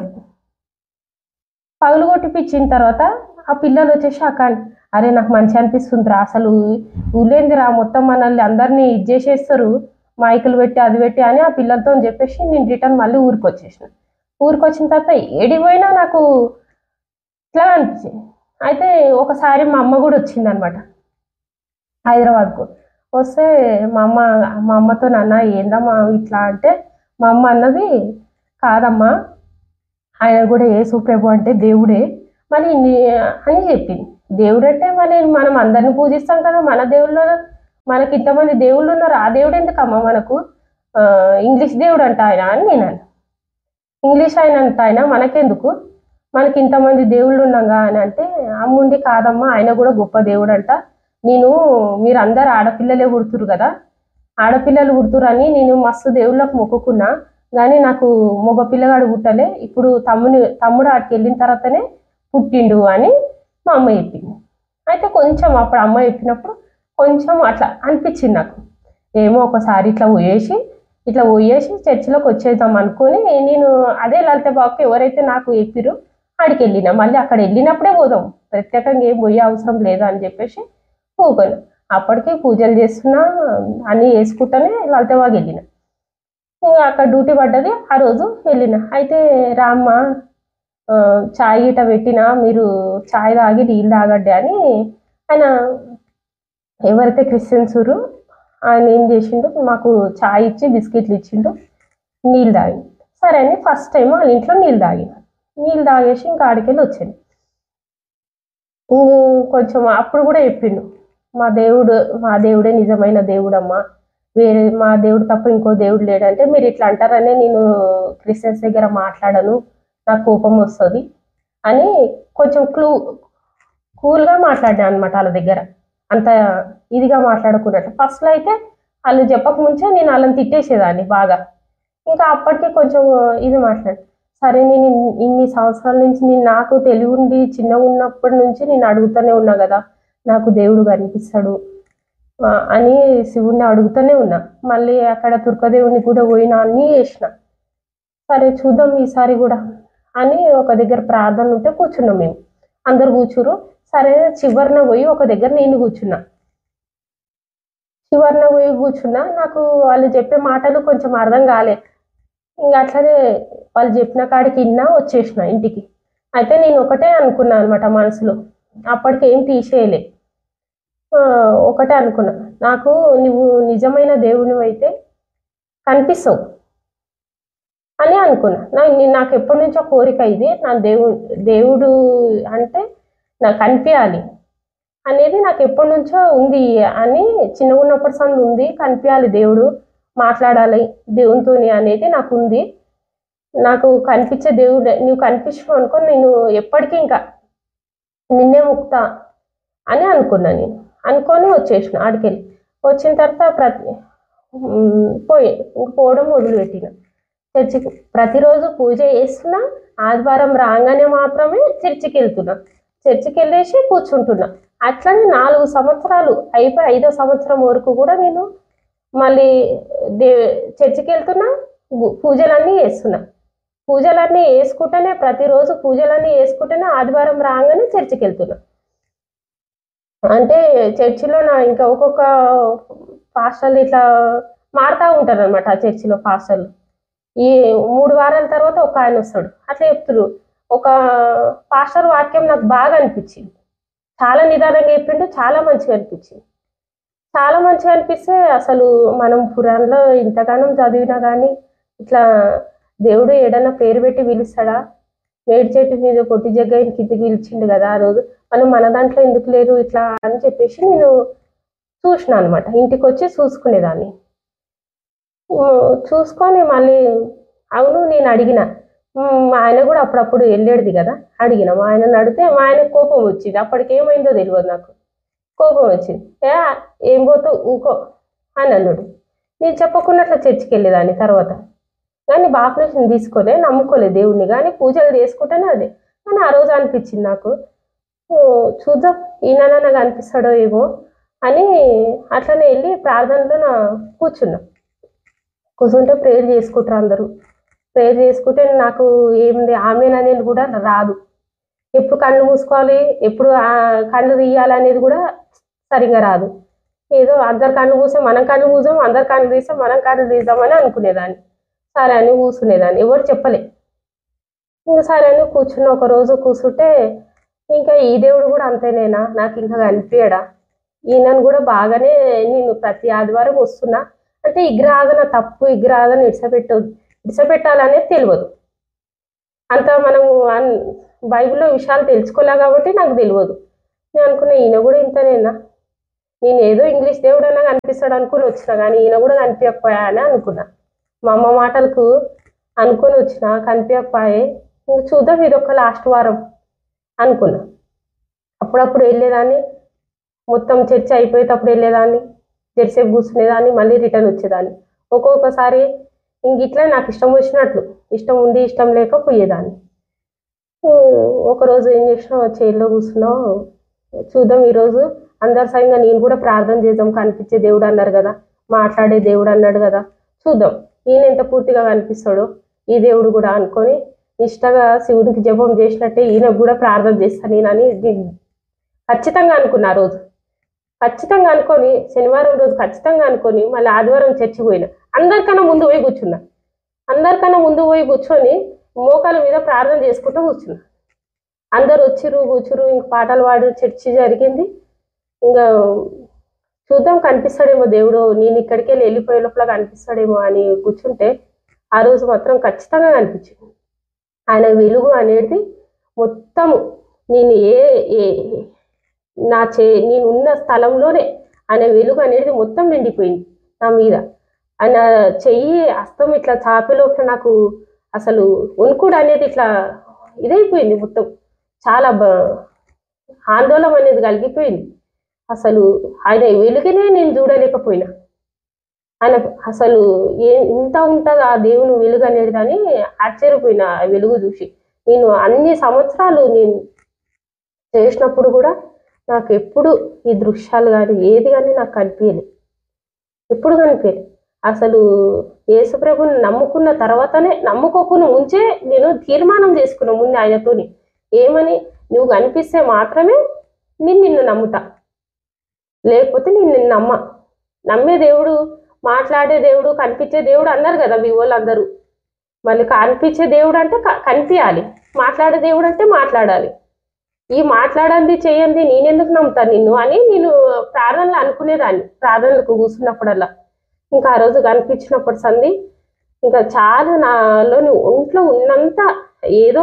పగలగొట్టి పిచ్చిన తర్వాత ఆ పిల్లలు వచ్చేసి అక్క అరే నాకు మంచి అనిపిస్తుందిరా అసలు ఊళ్ళేందిరా మొత్తం మనల్ని అందరినీ ఇది చేసేస్తారు మైకులు పెట్టి అది పెట్టి అని ఆ పిల్లలతో చెప్పేసి నేను రిటర్న్ మళ్ళీ ఊరికి వచ్చేసిన ఊరికి వచ్చిన తర్వాత ఏడిపోయినా నాకు ఇట్లా అనిపించింది అయితే ఒకసారి మా అమ్మ కూడా వచ్చింది అనమాట హైదరాబాద్కు వస్తే మా అమ్మ మా అమ్మతో నాన్న ఏందమ్మా ఇట్లా అంటే మా అమ్మ అన్నది కాదమ్మా ఆయన కూడా యేసు ప్రభు అంటే దేవుడే మరి నీ- అని చెప్పింది దేవుడు అంటే మరి మనం అందరిని పూజిస్తాం కదా మన దేవుళ్ళు మనకి ఇంతమంది దేవుళ్ళు ఉన్నారు ఆ దేవుడు ఎందుకమ్మా మనకు ఆ, ఇంగ్లీష్ దేవుడు అంట ఆయన అని నేను అన్నా. ఇంగ్లీష్ ఆయన అంట ఆయన మనకెందుకు మనకి ఇంతమంది దేవుళ్ళు ఉన్నాగా అని అంటే అమ్ముండి కాదమ్మా ఆయన కూడా గొప్ప దేవుడు అంట నేను మీరు అందరు ఆడపిల్లలే పుడుతురు కదా ఆడపిల్లలు పుడుతురు అని నేను మస్తు దేవుళ్ళకు మొక్కుకున్నా కానీ నాకు మగ పిల్లగాడు పుట్టలే ఇప్పుడు తమ్ముని తమ్ముడు ఆడికి వెళ్ళిన తర్వాతనే పుట్టిండు అని మా అమ్మ చెప్పింది అయితే కొంచెం అప్పుడు అమ్మ చెప్పినప్పుడు కొంచెం అట్లా అనిపించింది నాకు ఏమో ఒకసారి ఇట్లా పోయేసి ఇట్లా పోయేసి చర్చిలోకి వచ్చేద్దాం అనుకొని నేను అదే లలిత బాబుకి ఎవరైతే నాకు చెప్పిరో ఆడికి వెళ్ళిన మళ్ళీ అక్కడ వెళ్ళినప్పుడే పోదాం ప్రత్యేకంగా ఏం పోయే అవసరం లేదు అని చెప్పేసి పోగాను అప్పటికి పూజలు చేస్తున్నా అన్నీ వేసుకుంటానే లలితబాగ్ వెళ్ళిన ఇంకా అక్కడ డ్యూటీ పడ్డది ఆ రోజు వెళ్ళిన అయితే రామ్మ ఆ, చాయ్ గిట పెట్టినా మీరు చాయ్ తాగి నీళ్ళు తాగండి అని ఆయన ఎవరైతే క్రిస్టియన్స్ ఊరు ఆయన ఏం చేసిండు మాకు చాయ్ ఇచ్చి బిస్కెట్లు ఇచ్చిండు నీళ్ళు తాగి సరే అని ఫస్ట్ టైం వాళ్ళ ఇంట్లో నీళ్ళు తాగిన నీళ్ళు తాగేసి ఇంకా ఆడికెళ్ళి వచ్చాను ఇంక కొంచెం అప్పుడు కూడా చెప్పిండు మా దేవుడు మా దేవుడే నిజమైన దేవుడమ్మా వేరే మా దేవుడు తప్ప ఇంకో దేవుడు లేడంటే మీరు ఇట్లా అంటారనే నేను క్రిస్టియన్స్ దగ్గర మాట్లాడను నాకు కోపం వస్తుంది అని కొంచెం క్లూ కూల్గా మాట్లాడినా అనమాట వాళ్ళ దగ్గర అంత ఇదిగా మాట్లాడుకున్నట్టు ఫస్ట్లో అయితే వాళ్ళు చెప్పక ముంచే నేను వాళ్ళని తిట్టేసేదాన్ని బాగా ఇంకా అప్పటికి కొంచెం ఇది మాట్లాడు సరే నేను ఇన్- ఇన్ని సంవత్సరాల నుంచి నేను నాకు తెలివి ఉండి చిన్నగా ఉన్నప్పటి నుంచి నేను అడుగుతూనే ఉన్నా కదా నాకు దేవుడు కనిపిస్తాడు ఆ, అని శివుణ్ణి అడుగుతూనే ఉన్నా మళ్ళీ అక్కడ తుర్కదేవుని కూడా పోయినా అన్నీ చేసిన సరే చూద్దాం ఈసారి కూడా అని ఒక దగ్గర ప్రార్థన ఉంటే కూర్చున్నాం మేము అందరు కూర్చురు సరే చివరిన పోయి ఒక దగ్గర నేను కూర్చున్నా చివరిన పోయి కూర్చున్నా నాకు వాళ్ళు చెప్పే మాటలు కొంచెం అర్థం కాలే ఇంకా అట్లనే వాళ్ళు చెప్పిన కాడికి విన్నా వచ్చేసిన ఇంటికి అయితే నేను ఒకటే అనుకున్నా అనమాట మనసులో అప్పటికి ఏం తీసేయలే ఆ, ఒకటే అనుకున్నా నాకు నువ్వు నిజమైన దేవుని అయితే కనిపిస్తావు అని అనుకున్నా నా నీ- నాకు ఎప్పటి నుంచో కోరిక ఇది నా దేవుడు దేవుడు అంటే నాకు కనిపించాలి అనేది నాకు ఎప్పటి నుంచో ఉంది అని చిన్నగా ఉన్నప్పటి సంది ఉంది కనిపించాలి దేవుడు మాట్లాడాలి దేవునితోని అనేది నాకు ఉంది నాకు కనిపించే దేవుడు నువ్వు కనిపించవు అనుకో నేను ఎప్పటికీ ఇంకా నిన్నే ముక్తా అని అనుకున్నా నేను అనుకొని వచ్చేసిన ఆడికెళ్ళి వచ్చిన తర్వాత ప్రతి ఉమ్, పోయి ఇంక పోవడం మొదలుపెట్టిన చర్చికి ప్రతిరోజు పూజ చేస్తున్నా ఆదివారం రాగానే మాత్రమే చర్చికి వెళ్తున్నా చర్చికి వెళ్ళేసి కూర్చుంటున్నా అట్లనే నాలుగు సంవత్సరాలు అయిపోయి ఐదో సంవత్సరం వరకు కూడా నేను మళ్ళీ దే చర్చికి వెళ్తున్నా గు- పూజలన్నీ చేస్తున్నా పూజలన్నీ వేసుకుంటేనే ప్రతిరోజు పూజలన్నీ వేసుకుంటేనే ఆదివారం రాగానే చర్చికి వెళ్తున్నా అంటే చర్చిలో నా ఇంకా ఒక్కొక్క పాస్టర్లు ఇట్లా మారుతూ ఉంటారు అనమాట ఆ చర్చిలో పాస్టర్లు ఈ మూడు వారాల తర్వాత ఒక ఆయన వస్తాడు అట్లా చెప్తున్నారు ఒక పాస్టర్ వాక్యం నాకు బాగా అనిపించింది చాలా నిదానంగా చెప్పిండు చాలా మంచిగా అనిపించింది చాలా మంచిగా అనిపిస్తే అసలు మనం పురాణంలో ఇంతగానం చదివినా కానీ ఇట్లా దేవుడు ఏడన్నా పేరు పెట్టి పిలుస్తాడా మేడి చెట్టు మీద పొట్టి జగ్గయ్యని కిందికి పిలిచిండు కదా ఆ రోజు మనం మన దాంట్లో ఎందుకు లేరు ఇట్లా అని చెప్పేసి నేను చూసిన అనమాట ఇంటికి వచ్చి చూసుకునేదాన్ని ఉమ్, చూసుకొని మళ్ళీ అవును నేను అడిగిన ఉమ్, మా ఆయన కూడా అప్పుడప్పుడు వెళ్ళేది కదా అడిగిన మా ఆయనని అడిగితే మా ఆయన కోపం వచ్చింది అప్పటికి ఏమైందో తెలియదు నాకు కోపం వచ్చింది ఏ ఏం పోతావు ఊకో అని అన్నాడు నేను చెప్పకుండా అట్లా చర్చికి వెళ్ళేదాన్ని తర్వాత కానీ బాప్టిజం తీసుకోలే నమ్ముకోలే దేవుణ్ణి కానీ పూజలు చేసుకుంటేనే అదే కానీ ఆ రోజు అనిపించింది నాకు ఓ, చూద్దాం ఈయన నాకు అనిపిస్తాడో ఏమో అని అట్లనే వెళ్ళి ప్రార్థనలో నా కూర్చున్నా కూర్చుంటే ప్రేయర్ చేసుకుంటారు అందరూ ప్రేయర్ చేసుకుంటే నాకు ఏమిది ఆమెన్ అనేది కూడా రాదు ఎప్పుడు కళ్ళు మూసుకోవాలి ఎప్పుడు ఆ కళ్ళు తీయాలనేది కూడా సరిగా రాదు ఏదో అందరు కళ్ళు మూసాం మనం కళ్ళు మూసాం అందరు కళ్ళు తీసాం మనం కళ్ళు తీద్దామని అనుకునేదాన్ని సరే అని కూర్చునేదాన్ని ఎవరు చెప్పలే ఇంకా సరే అని కూర్చున్న ఒక రోజు కూర్చుంటే ఇంకా ఈ దేవుడు కూడా అంతేనేనా నాకు ఇంకా కనిపించడా ఈయనను కూడా బాగానే నేను ప్రతి ఆదివారం వస్తున్నా అంటే విగ్రహాదన తప్పు విగ్రహాదన ఇడిసపెట్ట ఇడిసపెట్టాలనేది తెలియదు అంత మనం అన్- బైబిల్లో విషయాలు తెలుసుకోలే కాబట్టి నాకు తెలియదు నేను అనుకున్నా ఈయన కూడా ఇంతనేనా నేను ఏదో ఇంగ్లీష్ దేవుడు అన్నా కనిపిస్తాడు అనుకుని వచ్చిన కానీ ఈయన కూడా కనిపించకపోయా అని అనుకున్నా మా అమ్మ మాటలకు అనుకొని వచ్చిన కనిపించకపోయే ఇంక చూద్దాం ఇది ఒక లాస్ట్ వారం అనుకున్నా అప్పుడప్పుడు వెళ్ళేదాన్ని మొత్తం చర్చ అయిపోయేటప్పుడు వెళ్ళేదాన్ని జెర్సేపు కూర్చునేదాన్ని మళ్ళీ రిటర్న్ వచ్చేదాన్ని ఒక్కొక్కసారి ఇంక ఇట్లా నాకు ఇష్టం వచ్చినట్లు ఇష్టం ఉండి ఇష్టం లేక పోయేదాన్ని ఉమ్, ఒకరోజు ఏం చేసినావు చైర్లో కూర్చున్నావు చూద్దాం ఈరోజు అందరి సంగంగా నేను కూడా ప్రార్థన చేద్దాం కనిపించే దేవుడు అన్నారు కదా మాట్లాడే దేవుడు అన్నాడు కదా చూద్దాం ఈయన ఎంత పూర్తిగా కనిపిస్తాడో ఈ దేవుడు కూడా అనుకొని నిష్టగా శివునికి జపం చేసినట్టే ఈయనకు కూడా ప్రార్థన చేస్తాను నేనని ది- ఖచ్చితంగా అనుకున్నా ఆ రోజు ఖచ్చితంగా అనుకొని శనివారం రోజు ఖచ్చితంగా అనుకొని మళ్ళీ ఆదివారం చర్చికి పోయినా అందరికన్నా ముందు పోయి కూర్చున్నా అందరికన్నా ముందు పోయి కూర్చొని మోకాల మీద ప్రార్థన చేసుకుంటూ కూర్చున్నా అందరు వచ్చిర్రు కూర్చురు ఇంక పాటలు పాడు చర్చి జరిగింది ఇంకా చూద్దాం కనిపిస్తాడేమో దేవుడు నేను ఇక్కడికి వెళ్ళి వెళ్ళిపోయే లోపల కనిపిస్తాడేమో అని కూర్చుంటే ఆ రోజు మాత్రం ఖచ్చితంగా కనిపించింది ఆయన వెలుగు అనేది మొత్తము నేను ఏ ఏ నా చే నేను ఉన్న స్థలంలోనే ఆయన వెలుగు అనేది మొత్తం నిండిపోయింది నా మీద ఆయన చెయ్యి అస్తం ఇట్లా చాపేలోపల నాకు అసలు వణుకుడు అనేది ఇట్లా ఇదైపోయింది మొత్తం చాలా బ ఆందోళన అనేది కలిగిపోయింది అసలు ఆయన వెలుగునే నేను చూడలేకపోయినా ఆయన అసలు ఏ ఇంత ఉంటుంది ఆ దేవుని వెలుగు అనేది కానీ ఆశ్చర్యపోయిన ఆ వెలుగు చూసి నేను అన్ని సంవత్సరాలు నేను చేసినప్పుడు కూడా నాకు ఎప్పుడు ఈ దృశ్యాలు కానీ ఏది కానీ నాకు కనిపించలేదు ఎప్పుడు కనిపించలేదు అసలు యేసుప్రభుని నమ్ముకున్న తర్వాతనే నమ్ముకోకుండా ముంచే నేను తీర్మానం చేసుకున్నా ముందు ఆయనతోని ఏమని నువ్వు కనిపిస్తే మాత్రమే నేను నిన్ను నమ్ముతా లేకపోతే నేను నిన్ను నమ్మ నమ్మే దేవుడు మాట్లాడే దేవుడు కనిపించే దేవుడు అన్నారు కదా మీ వాళ్ళందరూ మళ్ళీ కనిపించే దేవుడు అంటే క- కనిపించాలి మాట్లాడే దేవుడు అంటే మాట్లాడాలి ఈ మాట్లాడంది చేయండి నేనెందుకు నమ్ముతాను నిన్ను అని నేను ప్రార్థనలు అనుకునేదాన్ని ప్రార్థనలకు కూర్చున్నప్పుడల్లా ఇంకా ఆ రోజు కనిపించినప్పుడు సంది ఇంకా చాలా నాలోని ఒంట్లో ఉన్నంత ఏదో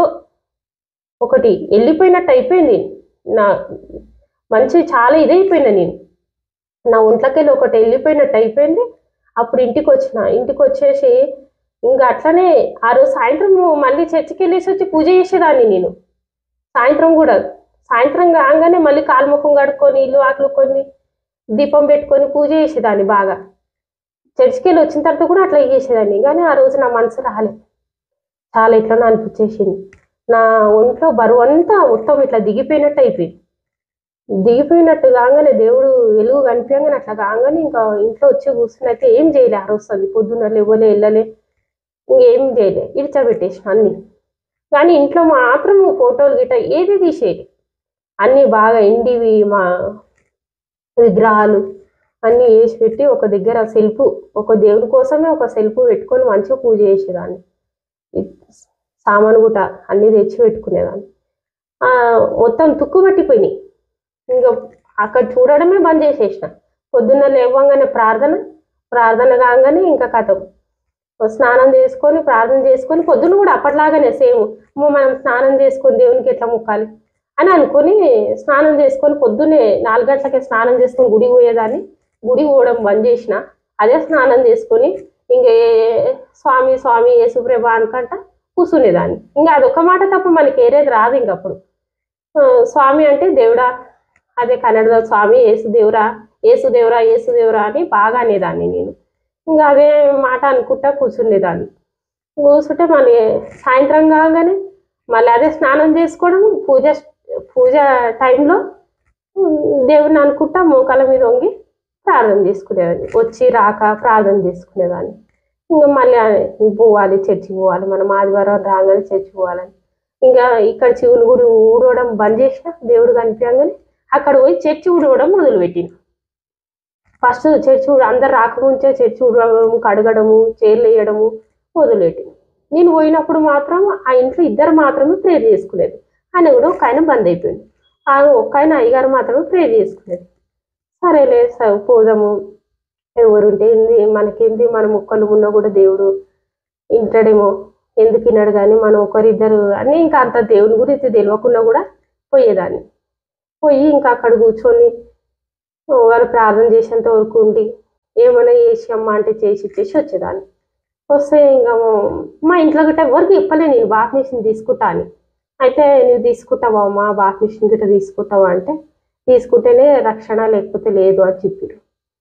ఒకటి వెళ్ళిపోయినట్టు అయిపోయింది నా మంచి చాలా ఇదైపోయినా నేను నా ఒంట్లోకెళ్ళి ఒకటి వెళ్ళిపోయినట్టు అయిపోయింది అప్పుడు ఇంటికి వచ్చిన ఇంటికి వచ్చేసి ఇంకా అట్లనే ఆ రోజు సాయంత్రం మళ్ళీ చర్చికి వెళ్ళేసి వచ్చి పూజ చేసేదాన్ని నేను సాయంత్రం కూడా సాయంత్రం కాగానే మళ్ళీ కాలుముఖం కడుక్కొని ఇల్లు ఆకలుకొని దీపం పెట్టుకొని పూజ చేసేదాన్ని బాగా చర్చికి వెళ్ళి వచ్చిన తర్వాత కూడా అట్లా చేసేదాన్ని కానీ ఆ రోజు నా మనసు రాలేదు చాలా ఇట్లా అనిపించేసింది నా ఒంట్లో బరువు అంతా మొత్తం ఇట్లా దిగిపోయినట్టు అయిపోయింది దిగిపోయినట్టు కాగానే దేవుడు వెలుగు కనిపించగానే అట్లా కాగానే ఇంకా ఇంట్లో వచ్చి కూర్చున్నైతే ఏం చేయలే ఆ రోజు అది పొద్దున్న లేవలే వెళ్ళలే ఇంకేం చేయలే ఇడిచబెట్టేసిన అన్ని కానీ ఇంట్లో మాత్రం ఫోటోలు గిట్ట ఏది తీసేది అన్నీ బాగా ఎండివి మా విగ్రహాలు అన్నీ వేసి పెట్టి ఒక దగ్గర సెల్ఫ్ ఒక దేవుని కోసమే ఒక సెల్ఫ్ పెట్టుకొని మంచిగా పూజ చేసేదాన్ని ఈ సామాను గుట అన్నీ తెచ్చి పెట్టుకునేదాన్ని ఆ, మొత్తం తుక్కు పట్టిపోయినాయి ఇంకా అక్కడ చూడడమే బంద్ చేసేసిన పొద్దున్న లేవగానే ప్రార్థన ప్రార్థన కాగానే ఇంకా కథం స్నానం చేసుకొని ప్రార్థన చేసుకొని పొద్దున్న కూడా అప్పట్లాగానే సేమ్ మనం స్నానం చేసుకొని దేవునికి ఎట్లా మొక్కాలి అని అనుకొని స్నానం చేసుకొని పొద్దున్నే నాలుగు గంటలకే స్నానం చేసుకొని గుడి పోయేదాన్ని గుడి పోవడం బంద్ చేసిన అదే స్నానం చేసుకొని ఇంక ఏ- స్వామి స్వామి యేసుప్రభ అనుకంట కూర్చునేదాన్ని ఇంకా అదొక మాట తప్ప మనకి ఏరేది రాదు ఇంకప్పుడు ఆ, స్వామి అంటే దేవుడా అదే కన్నడలో స్వామి యేసు దేవురా యేసు దేవురా యేసు దేవురా అని బాగా అనేదాన్ని నేను ఇంకా అదే మాట అనుకుంటా కూర్చునేదాన్ని కూర్చుంటే మళ్ళీ సాయంత్రం కాగానే మళ్ళీ అదే స్నానం చేసుకోవడం పూజ పూజ టైంలో దేవుని అనుకుంటా మోకాల మీద వంగి ప్రార్థన చేసుకునేదాన్ని వచ్చి రాక ప్రార్థన చేసుకునేదాన్ని ఇంకా మళ్ళీ పోవాలి చర్చికి పోవాలి మనం ఆదివారం రాగానే చర్చి పోవాలని ఇంకా ఇక్కడ శివుని గుడి ఊడవడం బంద్ చేసిన దేవుడు కనిపించగానే అక్కడ పోయి చర్చి ఊడవడం మొదలుపెట్టిన ఫస్ట్ చర్చి ఊడ అందరు రాకముంచే చర్చి ఊడవడం కడగడము చైర్లు వేయడము మొదలుపెట్టిన నేను పోయినప్పుడు మాత్రం ఆ ఇంట్లో ఇద్దరు మాత్రమే ప్రేర్ చేసుకునేది ఆయన కూడా ఒక ఆయన బంద్ అయిపోయింది ఆ ఒక్క ఆయన అయ్యగారు మాత్రమే ప్రేర్ చేసుకునేది సరేలే స- పోదాము ఎవరుంటే ఏంది మనకేంది మన మొక్కలు ఉన్నా కూడా దేవుడు ఇంటాడేమో ఎందుకు విన్నాడు కానీ మనం ఒకరిద్దరు అని ఇంకా అంత దేవుని గురించి తెలియకుండా కూడా పోయేదాన్ని పోయి ఇంకా అక్కడ కూర్చొని వారు ప్రార్థన చేసేంత వరకు ఉండి ఏమైనా చేసి అమ్మ అంటే చేసి ఇచ్చేసి వచ్చేదాన్ని వస్తే ఇంకా మా ఇంట్లో గట్ట ఎవరికి చెప్పలే నేను బాత్ మిషన్ తీసుకుంటా అని అయితే నువ్వు తీసుకుంటావా అమ్మా బాత్ మిషన్ గిట్ట తీసుకుంటావా అంటే తీసుకుంటేనే రక్షణ లేకపోతే లేదు అని చెప్పారు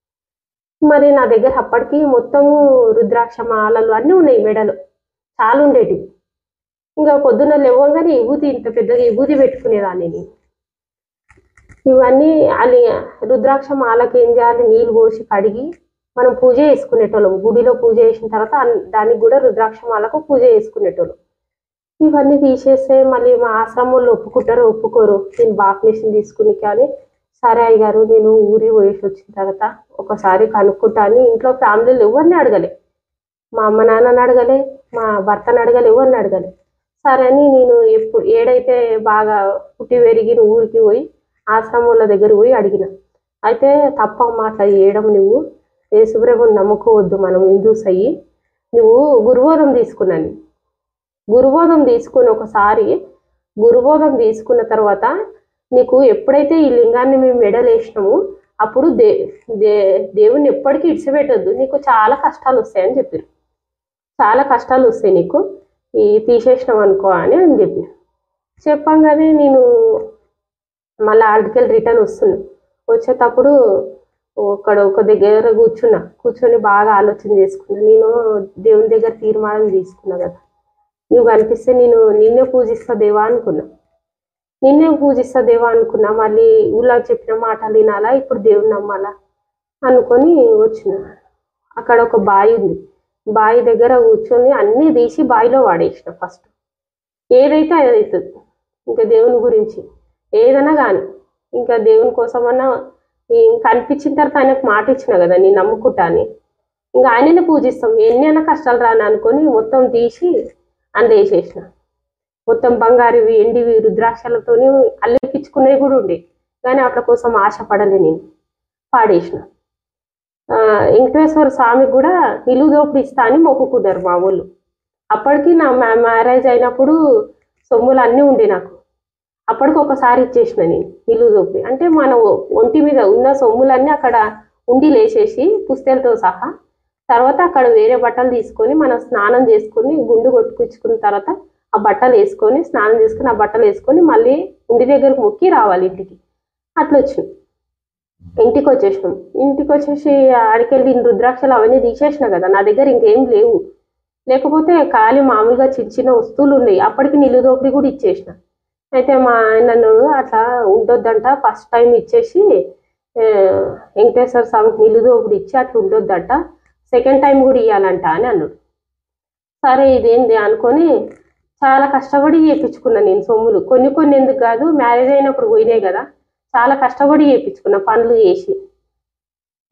మరి నా దగ్గర అప్పటికి మొత్తము రుద్రాక్ష మాలలు అన్నీ ఉన్నాయి మెడలో చాలా ఉండేటివి ఇంకా పొద్దున్న లేవగానే విభూతి ఇంత పెద్దగా విభూతి పెట్టుకునేదాన్ని నేను ఇవన్నీ అది రుద్రాక్ష మాలకి ఏం చేయాలి నీళ్ళు పోసి కడిగి మనం పూజ చేసుకునేటోళ్ళం గుడిలో పూజ చేసిన తర్వాత అన్- దానికి కూడా రుద్రాక్ష మాలకు పూజ చేసుకునేటోళ్ళం ఇవన్నీ తీసేస్తే మళ్ళీ మా ఆశ్రమంలో ఒప్పుకుంటారో ఒప్పుకోరు నేను బాక్ మిషన్ తీసుకుని కానీ సరే అయ్య గారు నేను ఊరి పోయేసి వచ్చిన తర్వాత ఒకసారి కనుక్కుంటా అని ఇంట్లో ఫ్యామిలీలు ఎవరిని అడగలే మా అమ్మ నాన్నని అడగలే మా భర్తను అడగలే ఎవరిని అడగలే సరే అని నేను ఎప్పుడు ఏడైతే బాగా పుట్టి పెరిగిన ఊరికి పోయి ఆశ్రమంల దగ్గర పోయి అడిగిన అయితే తప్పమ్మా అట్లా చేయడం నువ్వు యేసుప్రభుని నమ్ముకోవద్దు మనం హిందూస్ అయ్యి నువ్వు గురుబోధం తీసుకున్నాను గురుబోధం తీసుకుని ఒకసారి గురుబోధం తీసుకున్న తర్వాత నీకు ఎప్పుడైతే ఈ లింగాన్ని మేము మెడలేసినామో అప్పుడు దే దే దేవుణ్ణి ఎప్పటికీ ఇడిచిపెట్టొద్దు నీకు చాలా కష్టాలు వస్తాయని చెప్పారు చాలా కష్టాలు వస్తాయి నీకు ఈ తీసేసినాం అనుకో అని అని చెప్పి చెప్పంగానే నేను మళ్ళీ ఆర్టికల్ రిటర్న్ వస్తున్నా వచ్చేటప్పుడు అక్కడ ఒక దగ్గర కూర్చున్నా కూర్చొని బాగా ఆలోచన చేసుకున్నా నేను దేవుని దగ్గర తీర్మానం తీసుకున్నా కదా నువ్వు కనిపిస్తే నేను నిన్నే పూజిస్తా దేవా అనుకున్నా నిన్నే పూజిస్తా దేవా అనుకున్నా మళ్ళీ ఊళ్ళో చెప్పిన మాటలు వినాలా ఇప్పుడు దేవుని నమ్మాలా అనుకొని వచ్చిన అక్కడ ఒక బావి ఉంది బావి దగ్గర కూర్చొని అన్నీ తీసి బావిలో వాడేసిన ఫస్ట్ ఏదైతే అది అవుతుంది ఇంకా దేవుని గురించి ఏదైనా కానీ ఇంకా దేవుని కోసమన్నా ఇంకా అనిపించిన తర్వాత ఆయనకు మాట ఇచ్చిన కదా నేను నమ్ముకుంటా అని ఇంకా ఆయననే పూజిస్తాం ఎన్ని అయినా కష్టాలు రాని అనుకొని మొత్తం తీసి అందేసేసిన మొత్తం బంగారువి ఎండివి రుద్రాక్షలతోని అల్లిపించుకునేవి కూడా ఉండే కానీ వాటి కోసం ఆశపడలే నేను పాడేసిన ఆ, వెంకటేశ్వర స్వామికి కూడా నిలువు దోపిడి ఇస్తా అని మొక్కుకున్నారు మా వాళ్ళు అప్పటికి నా మ్యా- మ్యారేజ్ అయినప్పుడు సొమ్ములు అన్నీ ఉండే నాకు అప్పటికి ఒకసారి ఇచ్చేసిన నేను నిలువు దోపిడి అంటే మన ఒ- ఒంటి మీద ఉన్న సొమ్ములన్నీ అక్కడ ఉండి లేచేసి పుస్తెలతో సహా తర్వాత అక్కడ వేరే బట్టలు తీసుకొని మనం స్నానం చేసుకొని గుండు కొట్టుకొచ్చుకున్న తర్వాత ఆ బట్టలు వేసుకొని స్నానం చేసుకొని ఆ బట్టలు వేసుకొని మళ్ళీ ఉండి దగ్గరకు మొక్కి రావాలి ఇంటికి అట్లా వచ్చినాం ఇంటికి వచ్చేసినాం ఇంటికి వచ్చేసి ఆడికెళ్ళి రుద్రాక్షలు అవన్నీ తీసేసిన కదా నా దగ్గర ఇంకేం లేవు లేకపోతే ఖాళీ మామూలుగా చిన్న చిన్న వస్తువులు ఉన్నాయి అప్పటికి నిలువు దోపిడి కూడా ఇచ్చేసిన అయితే మా ఆయన అన్నాడు అట్లా ఉండొద్దంట ఫస్ట్ టైం ఇచ్చేసి ఆ, వెంకటేశ్వర స్వామికి నిలువు దోపిడి ఇచ్చి అట్లా ఉండొద్దంట సెకండ్ టైం కూడా ఇవ్వాలంట అని అన్నాడు సరే ఇదేంది అనుకొని చాలా కష్టపడి చేయించుకున్నా నేను సొమ్ములు కొన్ని కొన్ని ఎందుకు కాదు మ్యారేజ్ అయినప్పుడు పోయినాయి కదా చాలా కష్టపడి చేయించుకున్నా పనులు చేసి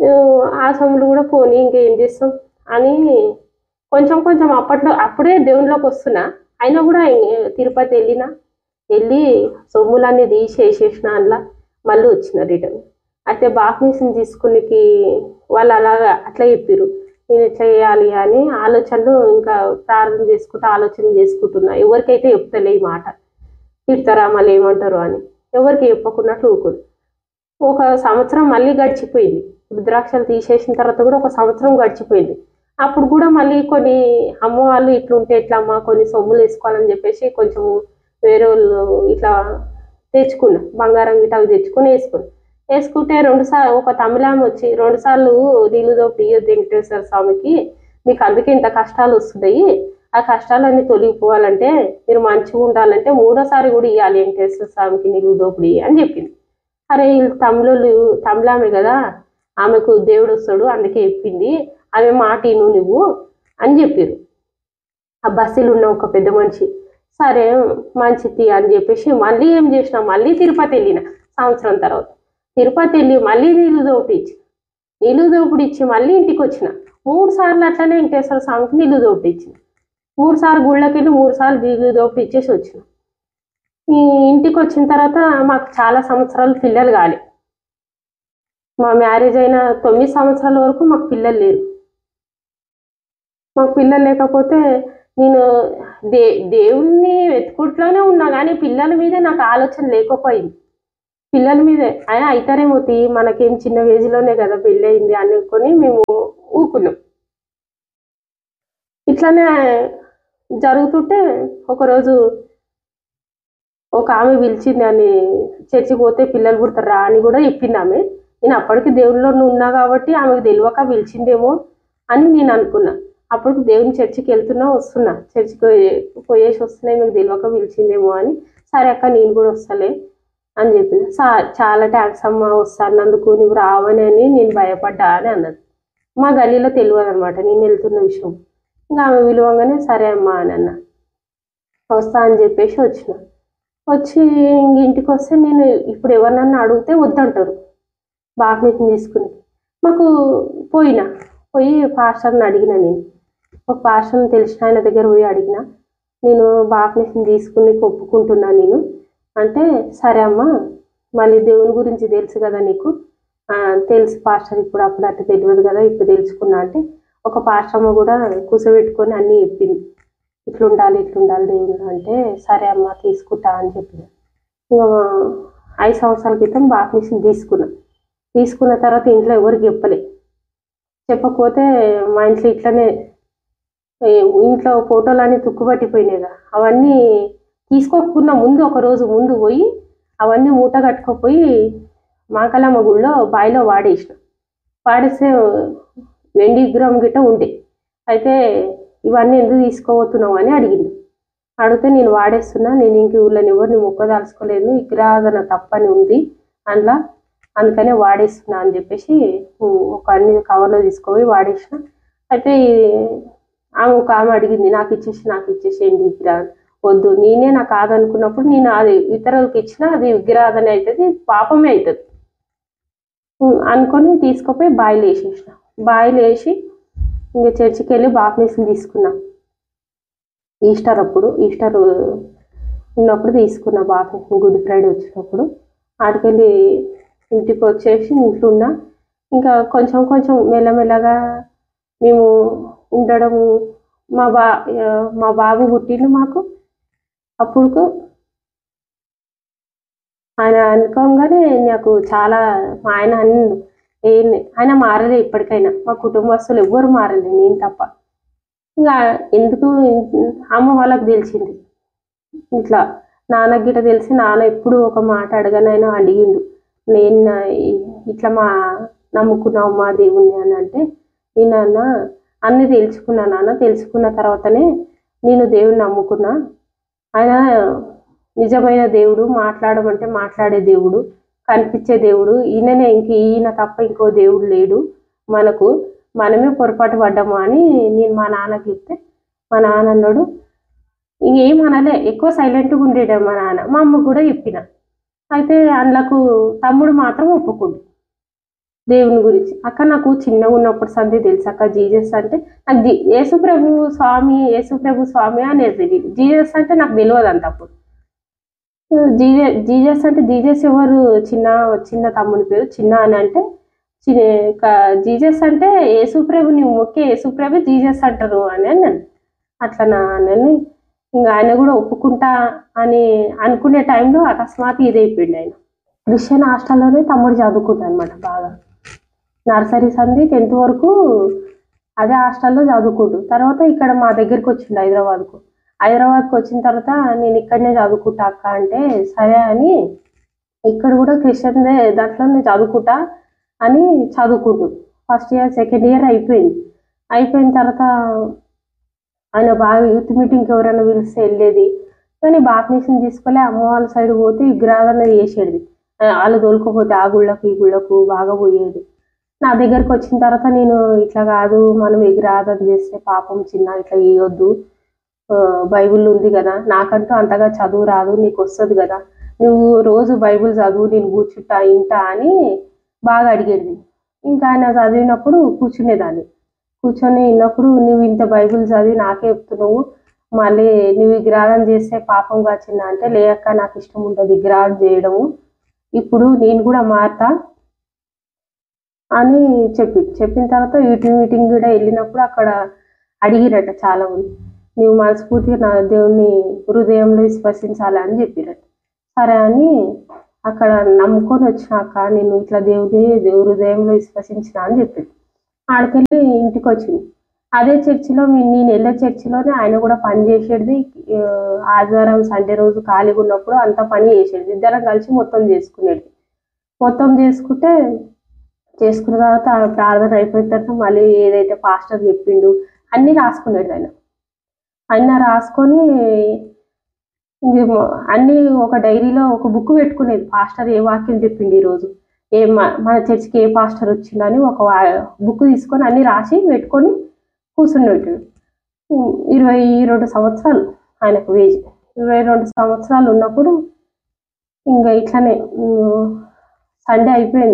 ఆ, ఆ సొమ్ములు కూడా పోనీ ఇంకేం చేస్తాం అని కొంచెం కొంచెం అప్పట్లో అప్పుడే దేవునిలోకి వస్తున్నా అయినా కూడా ఏ- తిరుపతి వెళ్ళిన వెళ్ళి సొమ్ములన్నీ తీసి వేసేసిన అందులో మళ్ళీ వచ్చిన రిటర్న్ అయితే బాప్నీస్ని తీసుకునికి వాళ్ళు అలాగా అట్లా చెప్పారు నేను ఎట్లా చేయాలి అని ఆలోచనలు ఇంకా ప్రార్థన చేసుకుంటూ ఆలోచన చేసుకుంటున్నా ఎవరికైతే చెప్తలే ఈ మాట తిడతారా మళ్ళీ ఏమంటారు అని ఎవరికి చెప్పకున్నట్లు ఊరుకోరు ఒక సంవత్సరం మళ్ళీ గడిచిపోయింది రుద్రాక్షలు తీసేసిన తర్వాత కూడా ఒక సంవత్సరం గడిచిపోయింది అప్పుడు కూడా మళ్ళీ కొన్ని అమ్మ వాళ్ళు ఇట్లుంటే ఎట్లా అమ్మ కొన్ని సొమ్ములు వేసుకోవాలని చెప్పేసి కొంచెం వేరే వాళ్ళు ఇట్లా తెచ్చుకున్నా బంగారం గిట్ట అవి తెచ్చుకొని వేసుకున్నా వేసుకుంటే రెండు సార్లు ఒక తమిళామె వచ్చి రెండు సార్లు నీళ్ళు దోపిడి ఇయ్యొద్దు వెంకటేశ్వర స్వామికి మీకు అందుకే ఇంత కష్టాలు వస్తున్నాయి ఆ కష్టాలన్నీ తొలగిపోవాలంటే మీరు మంచిగా ఉండాలంటే మూడోసారి కూడా ఇవ్వాలి వెంకటేశ్వర స్వామికి నీళ్ళు దోపిడి అని చెప్పింది అరే వీళ్ళు తమిళోళ్ళు తమిళామె కదా ఆమెకు దేవుడు వస్తాడు అందుకే చెప్పింది ఆమె మాట ఇను నువ్వు అని చెప్పారు ఆ బస్సులో ఉన్న ఒక పెద్ద మనిషి సరే మంచిది అని చెప్పేసి మళ్ళీ ఏం చేసిన మళ్ళీ తిరుపతి వెళ్ళిన సంవత్సరం తర్వాత తిరుపతి వెళ్ళి మళ్ళీ నీళ్ళు దోపిడి ఇచ్చి నీళ్ళు దోపిడి ఇచ్చి మళ్ళీ ఇంటికి వచ్చిన మూడు సార్లు అట్లనే వెంకటేశ్వర స్వామికి నీళ్ళు దోపిడి ఇచ్చిన మూడు సార్లు గుళ్ళకి వెళ్ళి మూడు సార్లు నీళ్ళు దోపిడి ఇచ్చేసి వచ్చిన ఈ ఇంటికి వచ్చిన తర్వాత మాకు చాలా సంవత్సరాలు పిల్లలు కాలే మా మ్యారేజ్ అయిన తొమ్మిది సంవత్సరాల వరకు మాకు పిల్లలు లేరు మాకు పిల్లలు లేకపోతే నేను దే దేవుణ్ణి వెతుకుట్లోనే ఉన్నా కానీ పిల్లల మీద నాకు ఆలోచన లేకపోయింది పిల్లల మీదే అయినా అవుతారేమో తీ మనకేం చిన్న ఏజ్లోనే కదా పెళ్ళి అయింది అనుకొని మేము ఊకున్నాం ఇట్లానే జరుగుతుంటే ఒకరోజు ఒక ఆమె పిలిచింది అని చర్చికి పోతే పిల్లలు పుడతారా అని కూడా చెప్పింది ఆమె నేను అప్పటికి దేవునిలో ఉన్నా కాబట్టి ఆమెకు తెలియక పిలిచిందేమో అని నేను అనుకున్నా అప్పుడు దేవుని చర్చికి వెళ్తున్నా వస్తున్నా చర్చికి పోయే- పోయేసి వస్తున్నాయి మీకు తెలియక పిలిచిందేమో అని సరే అక్క నేను కూడా వస్తలే అని చెప్పిన సా చాలా ట్యాక్స్ అమ్మ వస్తానందుకు నువ్వు రావని అని నేను భయపడ్డా అని అన్నది మా గలీలో తెలియదు అనమాట నేను వెళ్తున్న విషయం ఇంకా ఆమె విలువంగానే సరే అమ్మా అని అన్న వస్తా అని చెప్పేసి వచ్చిన వచ్చి ఇంక ఇంటికి వస్తే నేను ఇప్పుడు ఎవరినన్నా అడిగితే వద్దంటారు బాప్నీతిని తీసుకుని మాకు పోయినా పోయి పాస్టర్ని అడిగిన నేను ఒక పాస్టర్ని తెలిసిన ఆయన దగ్గర పోయి అడిగిన నేను బాప్నీతిని తీసుకుని ఒప్పుకుంటున్నా నేను అంటే సరే అమ్మా మళ్ళీ దేవుని గురించి తెలుసు కదా నీకు ఆ, తెలుసు పాస్టర్ ఇప్పుడు అప్పుడు అట్లా తెలియదు కదా ఇప్పుడు తెలుసుకున్నా అంటే ఒక పాస్టర్ అమ్మ కూడా కూర్చోబెట్టుకొని అన్నీ చెప్పింది ఇట్లా ఉండాలి ఇట్లా ఉండాలి దేవుడు అంటే సరే అమ్మ తీసుకుంటా అని చెప్పిన ఇంకా ఐదు సంవత్సరాల క్రితం బాప్నీస్ని తీసుకున్నా తీసుకున్న తర్వాత ఇంట్లో ఎవరికి చెప్పలే చెప్పకపోతే మా ఇంట్లో ఇట్లనే ఏ, ఇంట్లో ఫోటోలు అన్నీ తుక్కుపట్టిపోయినాయిగా అవన్నీ తీసుకోకున్న ముందు ఒక రోజు ముందు పోయి అవన్నీ మూట కట్టుకోపోయి మాకలమ్మ గుళ్ళో బావిలో వాడేసిన వాడేస్తే వెండి విగ్రహం గిట్ట ఉండే అయితే ఇవన్నీ ఎందుకు తీసుకోబోతున్నావు అని అడిగింది అడిగితే నేను వాడేస్తున్నా నేను ఇంక ఊళ్ళని ఎవరిని మొక్కదాల్చుకోలేదు విగ్రహాధన తప్పని ఉంది అందులో అందుకనే వాడేస్తున్నా అని చెప్పేసి ఉమ్, ఒక అన్ని కవర్లో తీసుకుపోయి వాడేసిన అయితే ఈ- ఆమె ఒక ఆమె అడిగింది నాకు ఇచ్చేసి నాకు ఇచ్చేసేయండి విగ్రహం వద్దు నేనే నాకు కాదనుకున్నప్పుడు నేను అది ఇతరులకు ఇచ్చినా అది విగ్రహాధన అవుతుంది పాపమే అవుతుంది ఉమ్, అనుకొని తీసుకుపోయి బాయిలు వేసేసిన బాయిలు వేసి ఇంకా చర్చికి వెళ్ళి బాప్నీస్ని తీసుకున్నా ఈస్టర్ అప్పుడు ఈస్టర్ ఉన్నప్పుడు తీసుకున్నా బాప్నీస్ని గుడ్ ఫ్రైడే వచ్చినప్పుడు ఆడికెళ్ళి ఇంటికి వచ్చేసి ఇంట్లో ఉన్నా ఇంకా కొంచెం కొంచెం మెల్లమెల్లగా మేము ఉండడము మా బా ఆ, మా బాబు పుట్టిండు మాకు అప్పుడు ఆయన అనుకోగానే నాకు చాలా మా ఆయన అన్ని ఏం ఆయన మారలే ఇప్పటికైనా మా కుటుంబస్తులు ఎవ్వరు మారలే నేను తప్ప ఇంకా ఎందుకు అమ్మ వాళ్ళకి తెలిసింది ఇట్లా నాన్నకి గిట్ట తెలిసి నాన్న ఎప్పుడు ఒక మాట అడగనైనా అడిగిండు నేను నా- ఇట్లా మా నమ్ముకున్నావు మా దేవుణ్ణి అని అంటే నేను అన్న అన్ని తెలుసుకున్నా నాన్న తెలుసుకున్న తర్వాతనే నేను దేవుని నమ్ముకున్నా ఆయన నిజమైన దేవుడు మాట్లాడమంటే మాట్లాడే దేవుడు కనిపించే దేవుడు ఈయననే ఇంక ఈయన తప్ప ఇంకో దేవుడు లేడు మనకు మనమే పొరపాటు పడ్డాము అని నేను మా నాన్నకి చెప్తే మా నాన్న అన్నాడు ఇంకేం అనలే ఎక్కువ సైలెంట్గా ఉండేడే మా నాన్న మా అమ్మ కూడా చెప్పిన అయితే అందులోకు తమ్ముడు మాత్రం ఒప్పుకుండు దేవుని గురించి అక్క నాకు చిన్నగా ఉన్నప్పుడు సంది తెలుసు అక్క జీజస్ అంటే నాకు జీ యేసు ప్రభు స్వామి యేసు ప్రభు స్వామి అనేది తెలియదు జీజస్ అంటే నాకు తెలియదు అంత అప్పుడు జీజ జీజస్ అంటే జీజస్ ఎవరు చిన్న చిన్న తమ్ముని పేరు చిన్న అని అంటే చి- క- జీజస్ అంటే యేసుప్రభు నువ్వు మొక్కే యేసుప్రభు జీజస్ అంటారు అని అన్నాను అట్లా నా అని ఇంకా ఆయన కూడా ఒప్పుకుంటా అని అనుకునే టైంలో అకస్మాత్ ఇదైపోయింది ఆయన క్రిస్టియన్ హాస్టల్లోనే తమ్ముడు చదువుకుంటా అనమాట బాగా నర్సరీ సంది టెన్త్ వరకు అదే హాస్టల్లో చదువుకుంటు తర్వాత ఇక్కడ మా దగ్గరికి వచ్చిండు హైదరాబాద్కు హైదరాబాద్కి వచ్చిన తర్వాత నేను ఇక్కడనే చదువుకుంటా అక్క అంటే సరే అని ఇక్కడ కూడా క్రిస్టియన్ దాంట్లోనే చదువుకుంటా అని చదువుకుంటు ఫస్ట్ ఇయర్ సెకండ్ ఇయర్ అయిపోయింది అయిపోయిన తర్వాత ఆయన బాగా యూత్ మీటింగ్కి ఎవరైనా పిలిస్తే వెళ్ళేది కానీ బాప్నేషన్ తీసుకెళ్ళి అమ్మ వాళ్ళ సైడ్ పోతే విగ్రహాలన్న చేసేది ఆ, వాళ్ళు తోలుకోపోతే ఆ గుళ్ళకు ఈ గుళ్ళకు బాగా పోయేది నా దగ్గరకు వచ్చిన తర్వాత నేను ఇట్లా కాదు మనం విగ్రహాధన చేస్తే పాపం చిన్న ఇట్లా చేయొద్దు ఆ, బైబిల్ ఉంది కదా నాకంటూ అంతగా చదువు రాదు నీకు వస్తుంది కదా నువ్వు రోజు బైబిల్ చదువు నేను కూర్చుంటా ఇంటా అని బాగా అడిగేది ఇంకా ఆయన చదివినప్పుడు కూర్చునేదాన్ని కూర్చొని విన్నప్పుడు నువ్వు ఇంత బైబిల్ చదివి నాకే చెప్తున్నావు మళ్ళీ నువ్వు విగ్రహాలు చేస్తే పాపం కాచిందా అంటే లేక నాకు ఇష్టం ఉంటుంది విగ్రహాలు చేయడము ఇప్పుడు నేను కూడా మారతా అని చెప్పి చెప్పిన తర్వాత యూట్యూబ్ మీటింగ్ కూడా వెళ్ళినప్పుడు అక్కడ అడిగిరట చాలా మంది నువ్వు మనస్ఫూర్తిగా నా దేవుని హృదయంలో విశ్వసించాలి అని చెప్పిరట సరే అని అక్కడ నమ్ముకొని వచ్చినాక నేను ఇట్లా దేవుని దేవుని హృదయంలో విశ్వసించిన అని చెప్పి ఆడికెళ్ళి ఇంటికి వచ్చింది అదే చర్చిలో మీ- నేను వెళ్ళే చర్చిలోనే ఆయన కూడా పని చేసేది ఆ, ఆదివారం సండే రోజు ఖాళీగా ఉన్నప్పుడు అంత పని చేసేది ఇద్దరం కలిసి మొత్తం చేసుకునేది మొత్తం చేసుకుంటే చేసుకున్న తర్వాత ఆ ప్రార్థన అయిపోయిన తర్వాత మళ్ళీ ఏదైతే పాస్టర్ చెప్పిండు అన్నీ రాసుకునేది ఆయన అన్నీ రాసుకొని ఇంకేమో అన్నీ ఒక డైరీలో ఒక బుక్ పెట్టుకునేది పాస్టర్ ఏ వాక్యం చెప్పిండు ఈరోజు ఏ మ- మన చర్చికి ఏ పాస్టర్ వచ్చిందని ఒక బుక్ తీసుకొని అన్ని రాసి పెట్టుకొని కూర్చుండేటాడు ఉమ్, ఇరవై రెండు సంవత్సరాలు ఆయనకు వేజ్ ఇరవై రెండు సంవత్సరాలు ఉన్నప్పుడు ఇంకా ఇట్లానే ఉమ్, సండే అయిపోయింది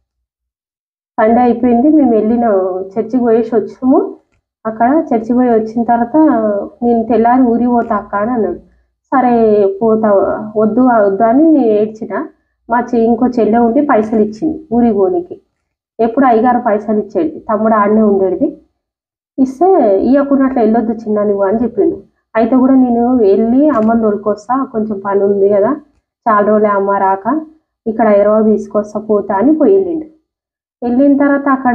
సండే అయిపోయింది మేము వెళ్ళిన చర్చికి పోయేసి వచ్చాము అక్కడ చర్చికి పోయి వచ్చిన తర్వాత నేను తెల్లారి ఊరి పోతా అక్క అని అన్నాడు సరే పోతా వద్దు వద్దు అని నేను ఏడ్చిన మా చె- ఇంకో చెల్లె ఉండి పైసలు ఇచ్చింది ఊరి పోనీకి ఎప్పుడు అయ్యగారు పైసలు ఇచ్చేది తమ్ముడు ఆడనే ఉండేది ఇస్తే ఇవ్వకున్నట్లు వెళ్ళొద్దు చిన్న నువ్వు అని చెప్పిండు అయితే కూడా నేను వెళ్ళి అమ్మని తోలుకొస్తా కొంచెం పని ఉంది కదా చాలా రోజులే అమ్మ రాక ఇక్కడ హైదరాబాద్ తీసుకొస్తా పోతా అని పోయి వెళ్ళిండు వెళ్ళిన తర్వాత అక్కడ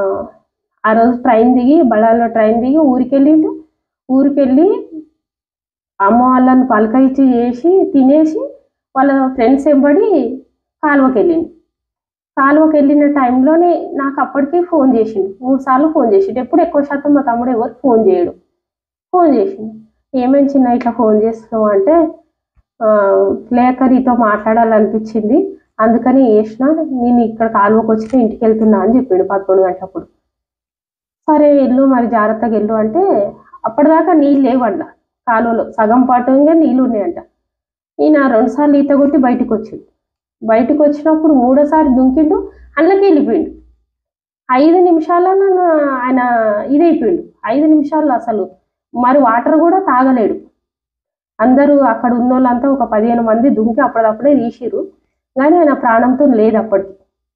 ఆ రోజు ట్రైన్ దిగి బళ్ళాల్లో ట్రైన్ దిగి ఊరికి వెళ్ళిండు ఊరికి వెళ్ళి అమ్మ వాళ్ళని పలకరించి చేసి తినేసి వాళ్ళ ఫ్రెండ్స్ వెంబడి కాలువకి వెళ్ళిండు కాలువకి వెళ్ళిన టైంలోనే నాకు అప్పటికి ఫోన్ చేసిండు మూడు సార్లు ఫోన్ చేసిండు ఎప్పుడు ఎక్కువ శాతం మా తమ్ముడు ఎవరు ఫోన్ చేయడు ఫోన్ చేసిండు ఏమేమి చిన్న ఇట్లా ఫోన్ చేస్తున్నావు అంటే "ఆ, లేక నీతో మాట్లాడాలనిపించింది అందుకని చేసిన నేను ఇక్కడ కాలువకి వచ్చి ఇంటికి వెళ్తున్నా అని చెప్పిండు పదకొండు గంటలప్పుడు సరే వెళ్ళు మరి జాగ్రత్తగా వెళ్ళు అంటే అప్పటిదాకా నీళ్ళు లేవంట కాలువలో సగం పాటుగా నీళ్ళు ఉన్నాయంట ఈయన రెండుసార్లు ఈత కొట్టి బయటకు వచ్చిండు బయటకు వచ్చినప్పుడు మూడోసారి దుంకిండు అందులోకి వెళ్ళిపోయిండు ఐదు నిమిషాల్లో నన్ను ఆయన ఇదైపోయిండు ఐదు నిమిషాల్లో అసలు మరి వాటర్ కూడా తాగలేడు అందరూ అక్కడ ఉన్న వాళ్ళంతా ఒక పదిహేను మంది దుంకి అప్పటిదప్పుడే తీసిరు కానీ ఆయన ప్రాణంతో లేదు అప్పటికి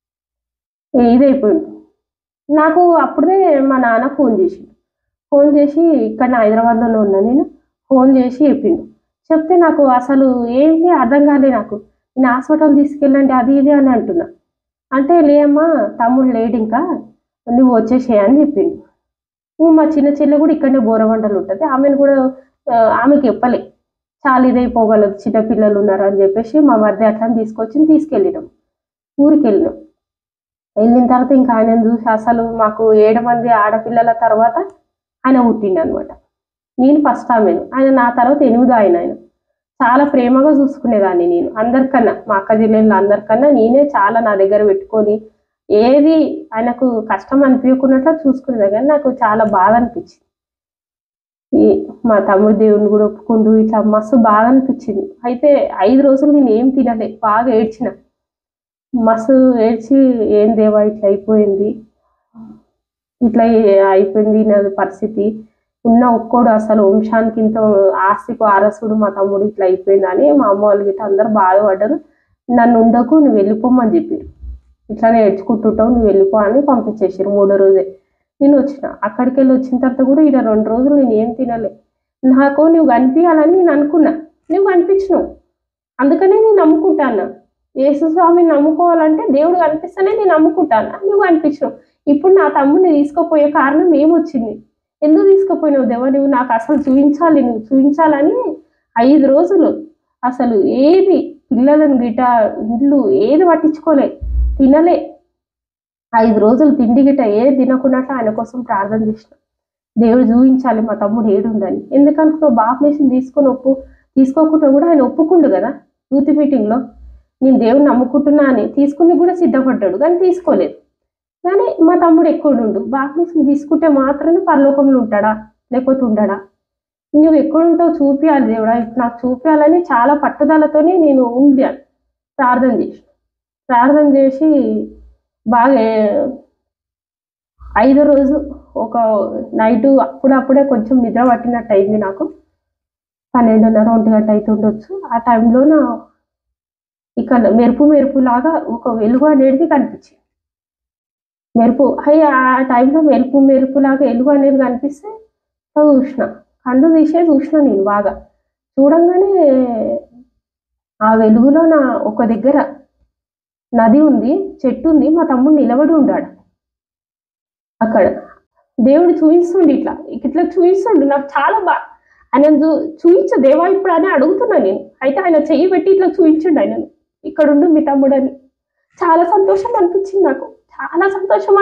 ఇదైపోయిండు నాకు అప్పుడే మా నాన్న ఫోన్ చేసిండు ఫోన్ చేసి ఇక్కడ హైదరాబాద్లోనే ఉన్నా నేను ఫోన్ చేసి చెప్పిండు చెప్తే నాకు అసలు ఏంటి అర్థం కాలే నాకు నేను హాస్పిటల్ తీసుకెళ్ళండి అది ఇది అని అంటున్నా అంటే లేమ్మా తమ్ముడు లేడు ఇంకా నువ్వు వచ్చేసేయ్ అని చెప్పిండు ఊ, మా చిన్న చెల్లె కూడా ఇక్కడనే బోరవండలు ఉంటుంది ఆమెను కూడా ఆ, ఆమెకి చెప్పలే చాలా ఇదైపోగలదు చిన్న పిల్లలు ఉన్నారు అని చెప్పేసి మా మధ్య అట్లా తీసుకొచ్చి తీసుకెళ్ళినాం ఊరికి వెళ్ళినాం వెళ్ళిన తర్వాత ఇంకా ఆయన చూసి అసలు మాకు ఏడు మంది ఆడపిల్లల తర్వాత ఆయన పుట్టిండు అనమాట నేను ఫస్ట్ ఆమెను ఆయన నా తర్వాత ఎనిమిదో ఆయన ఆయన చాలా ప్రేమగా చూసుకునేదాన్ని నేను అందరికన్నా మా అక్క జిల్లాలో అందరికన్నా నేనే చాలా నా దగ్గర పెట్టుకొని ఏది ఆయనకు కష్టం అనిపించకున్నట్లు చూసుకునేది కానీ నాకు చాలా బాధ అనిపించింది ఈ మా తమ్ముడు దేవుని కూడా ఒప్పుకుంటూ ఇట్లా మస్తు బాధ అనిపించింది అయితే ఐదు రోజులు నేను ఏం తినలే బాగా ఏడ్చిన మస్తు ఏడ్చి ఏం దేవా ఇట్లా అయిపోయింది ఇట్లా ఏ- అయిపోయింది నా పరిస్థితి ఉన్న ఒక్కోడు అసలు వంశానికి ఇంత ఆస్తికు ఆరసుడు మా తమ్ముడు ఇట్లా అయిపోయింది అని మా అమ్మ వాళ్ళు గిట్ట అందరు బాధపడ్డారు నన్ను ఉండకు నువ్వు వెళ్ళిపోమని చెప్పారు ఇట్లానే ఏడ్చుకుంటుంటావు నువ్వు వెళ్ళిపో అని పంపించేసారు మూడో రోజే నేను వచ్చిన అక్కడికి వెళ్ళి వచ్చిన తర్వాత కూడా ఇక్కడ రెండు రోజులు నేను ఏం తినలే నాకు నువ్వు కనిపించాలని నేను అనుకున్నా నువ్వు కనిపించినావు అందుకనే నేను నమ్ముకుంటాను యేసు స్వామిని నమ్ముకోవాలంటే దేవుడు కనిపిస్తేనే నేను నమ్ముకుంటాను నువ్వు కనిపించినావు ఇప్పుడు నా తమ్ముడిని తీసుకుపోయే కారణం ఏమొచ్చింది ఎందుకు తీసుకుపోయినావు దేవా నువ్వు నాకు అసలు చూపించాలి నువ్వు చూపించాలని ఐదు రోజులు అసలు ఏది పిల్లలను గిట ఇల్లు ఏది పట్టించుకోలే తినలే ఐదు రోజులు తిండి గిట ఏది తినకున్నట్లు ఆయన కోసం ప్రార్థన చేసిన దేవుడు చూపించాలి మా తమ్ముడు ఏడుందని ఎందుకనుకున్నావు బాప్నేషన్ తీసుకొని ఒప్పు తీసుకోకుండా కూడా ఆయన ఒప్పుకుండు కదా యూత్ మీటింగ్లో నేను దేవుని నమ్ముకుంటున్నా అని తీసుకుని కూడా సిద్ధపడ్డాడు కానీ తీసుకోలేదు కానీ మా తమ్ముడు ఎక్కువ ఉండు బాప్నేషన్ తీసుకుంటే మాత్రమే పరలోకంలో ఉంటాడా లేకపోతే ఉండడా నువ్వు ఎక్కడ ఉంటావు చూపించాలి దేవుడా ఇప్పుడు నాకు చూపించాలని చాలా పట్టుదలతోనే నేను ఉంది ప్రార్థన చేసి ప్రార్థన చేసి బాగా ఏ- ఐదో రోజు ఒక నైట్ అప్పుడప్పుడే కొంచెం నిద్ర పట్టినట్టు అయింది నాకు పన్నెండున్నర ఒంటి గంట అయితే ఉండొచ్చు ఆ టైంలో నా ఇక మెరుపు మెరుపు లాగా ఒక వెలుగు అనేది కనిపించింది మెరుపు అయ్యి ఆ టైంలో మెరుపు మెరుపు లాగా వెలుగు అనేది కనిపిస్తే చూసిన కళ్ళు తీసే చూసిన నేను బాగా చూడంగానే ఆ వెలుగులో నా ఒక దగ్గర నది ఉంది చెట్టు ఉంది మా తమ్ముడు నిలబడి ఉన్నాడు అక్కడ దేవుడు చూపిస్తుండు ఇట్లా ఇట్లా చూపిస్తుండు నాకు చాలా బా ఆయన చూ చూపించు దేవా ఇప్పుడు అని అడుగుతున్నా నేను అయితే ఆయన చెయ్యి పెట్టి ఇట్లా చూపించండు ఆయనను ఇక్కడ ఉండు మీ తమ్ముడు అని చాలా సంతోషం అనిపించింది నాకు చాలా సంతోషం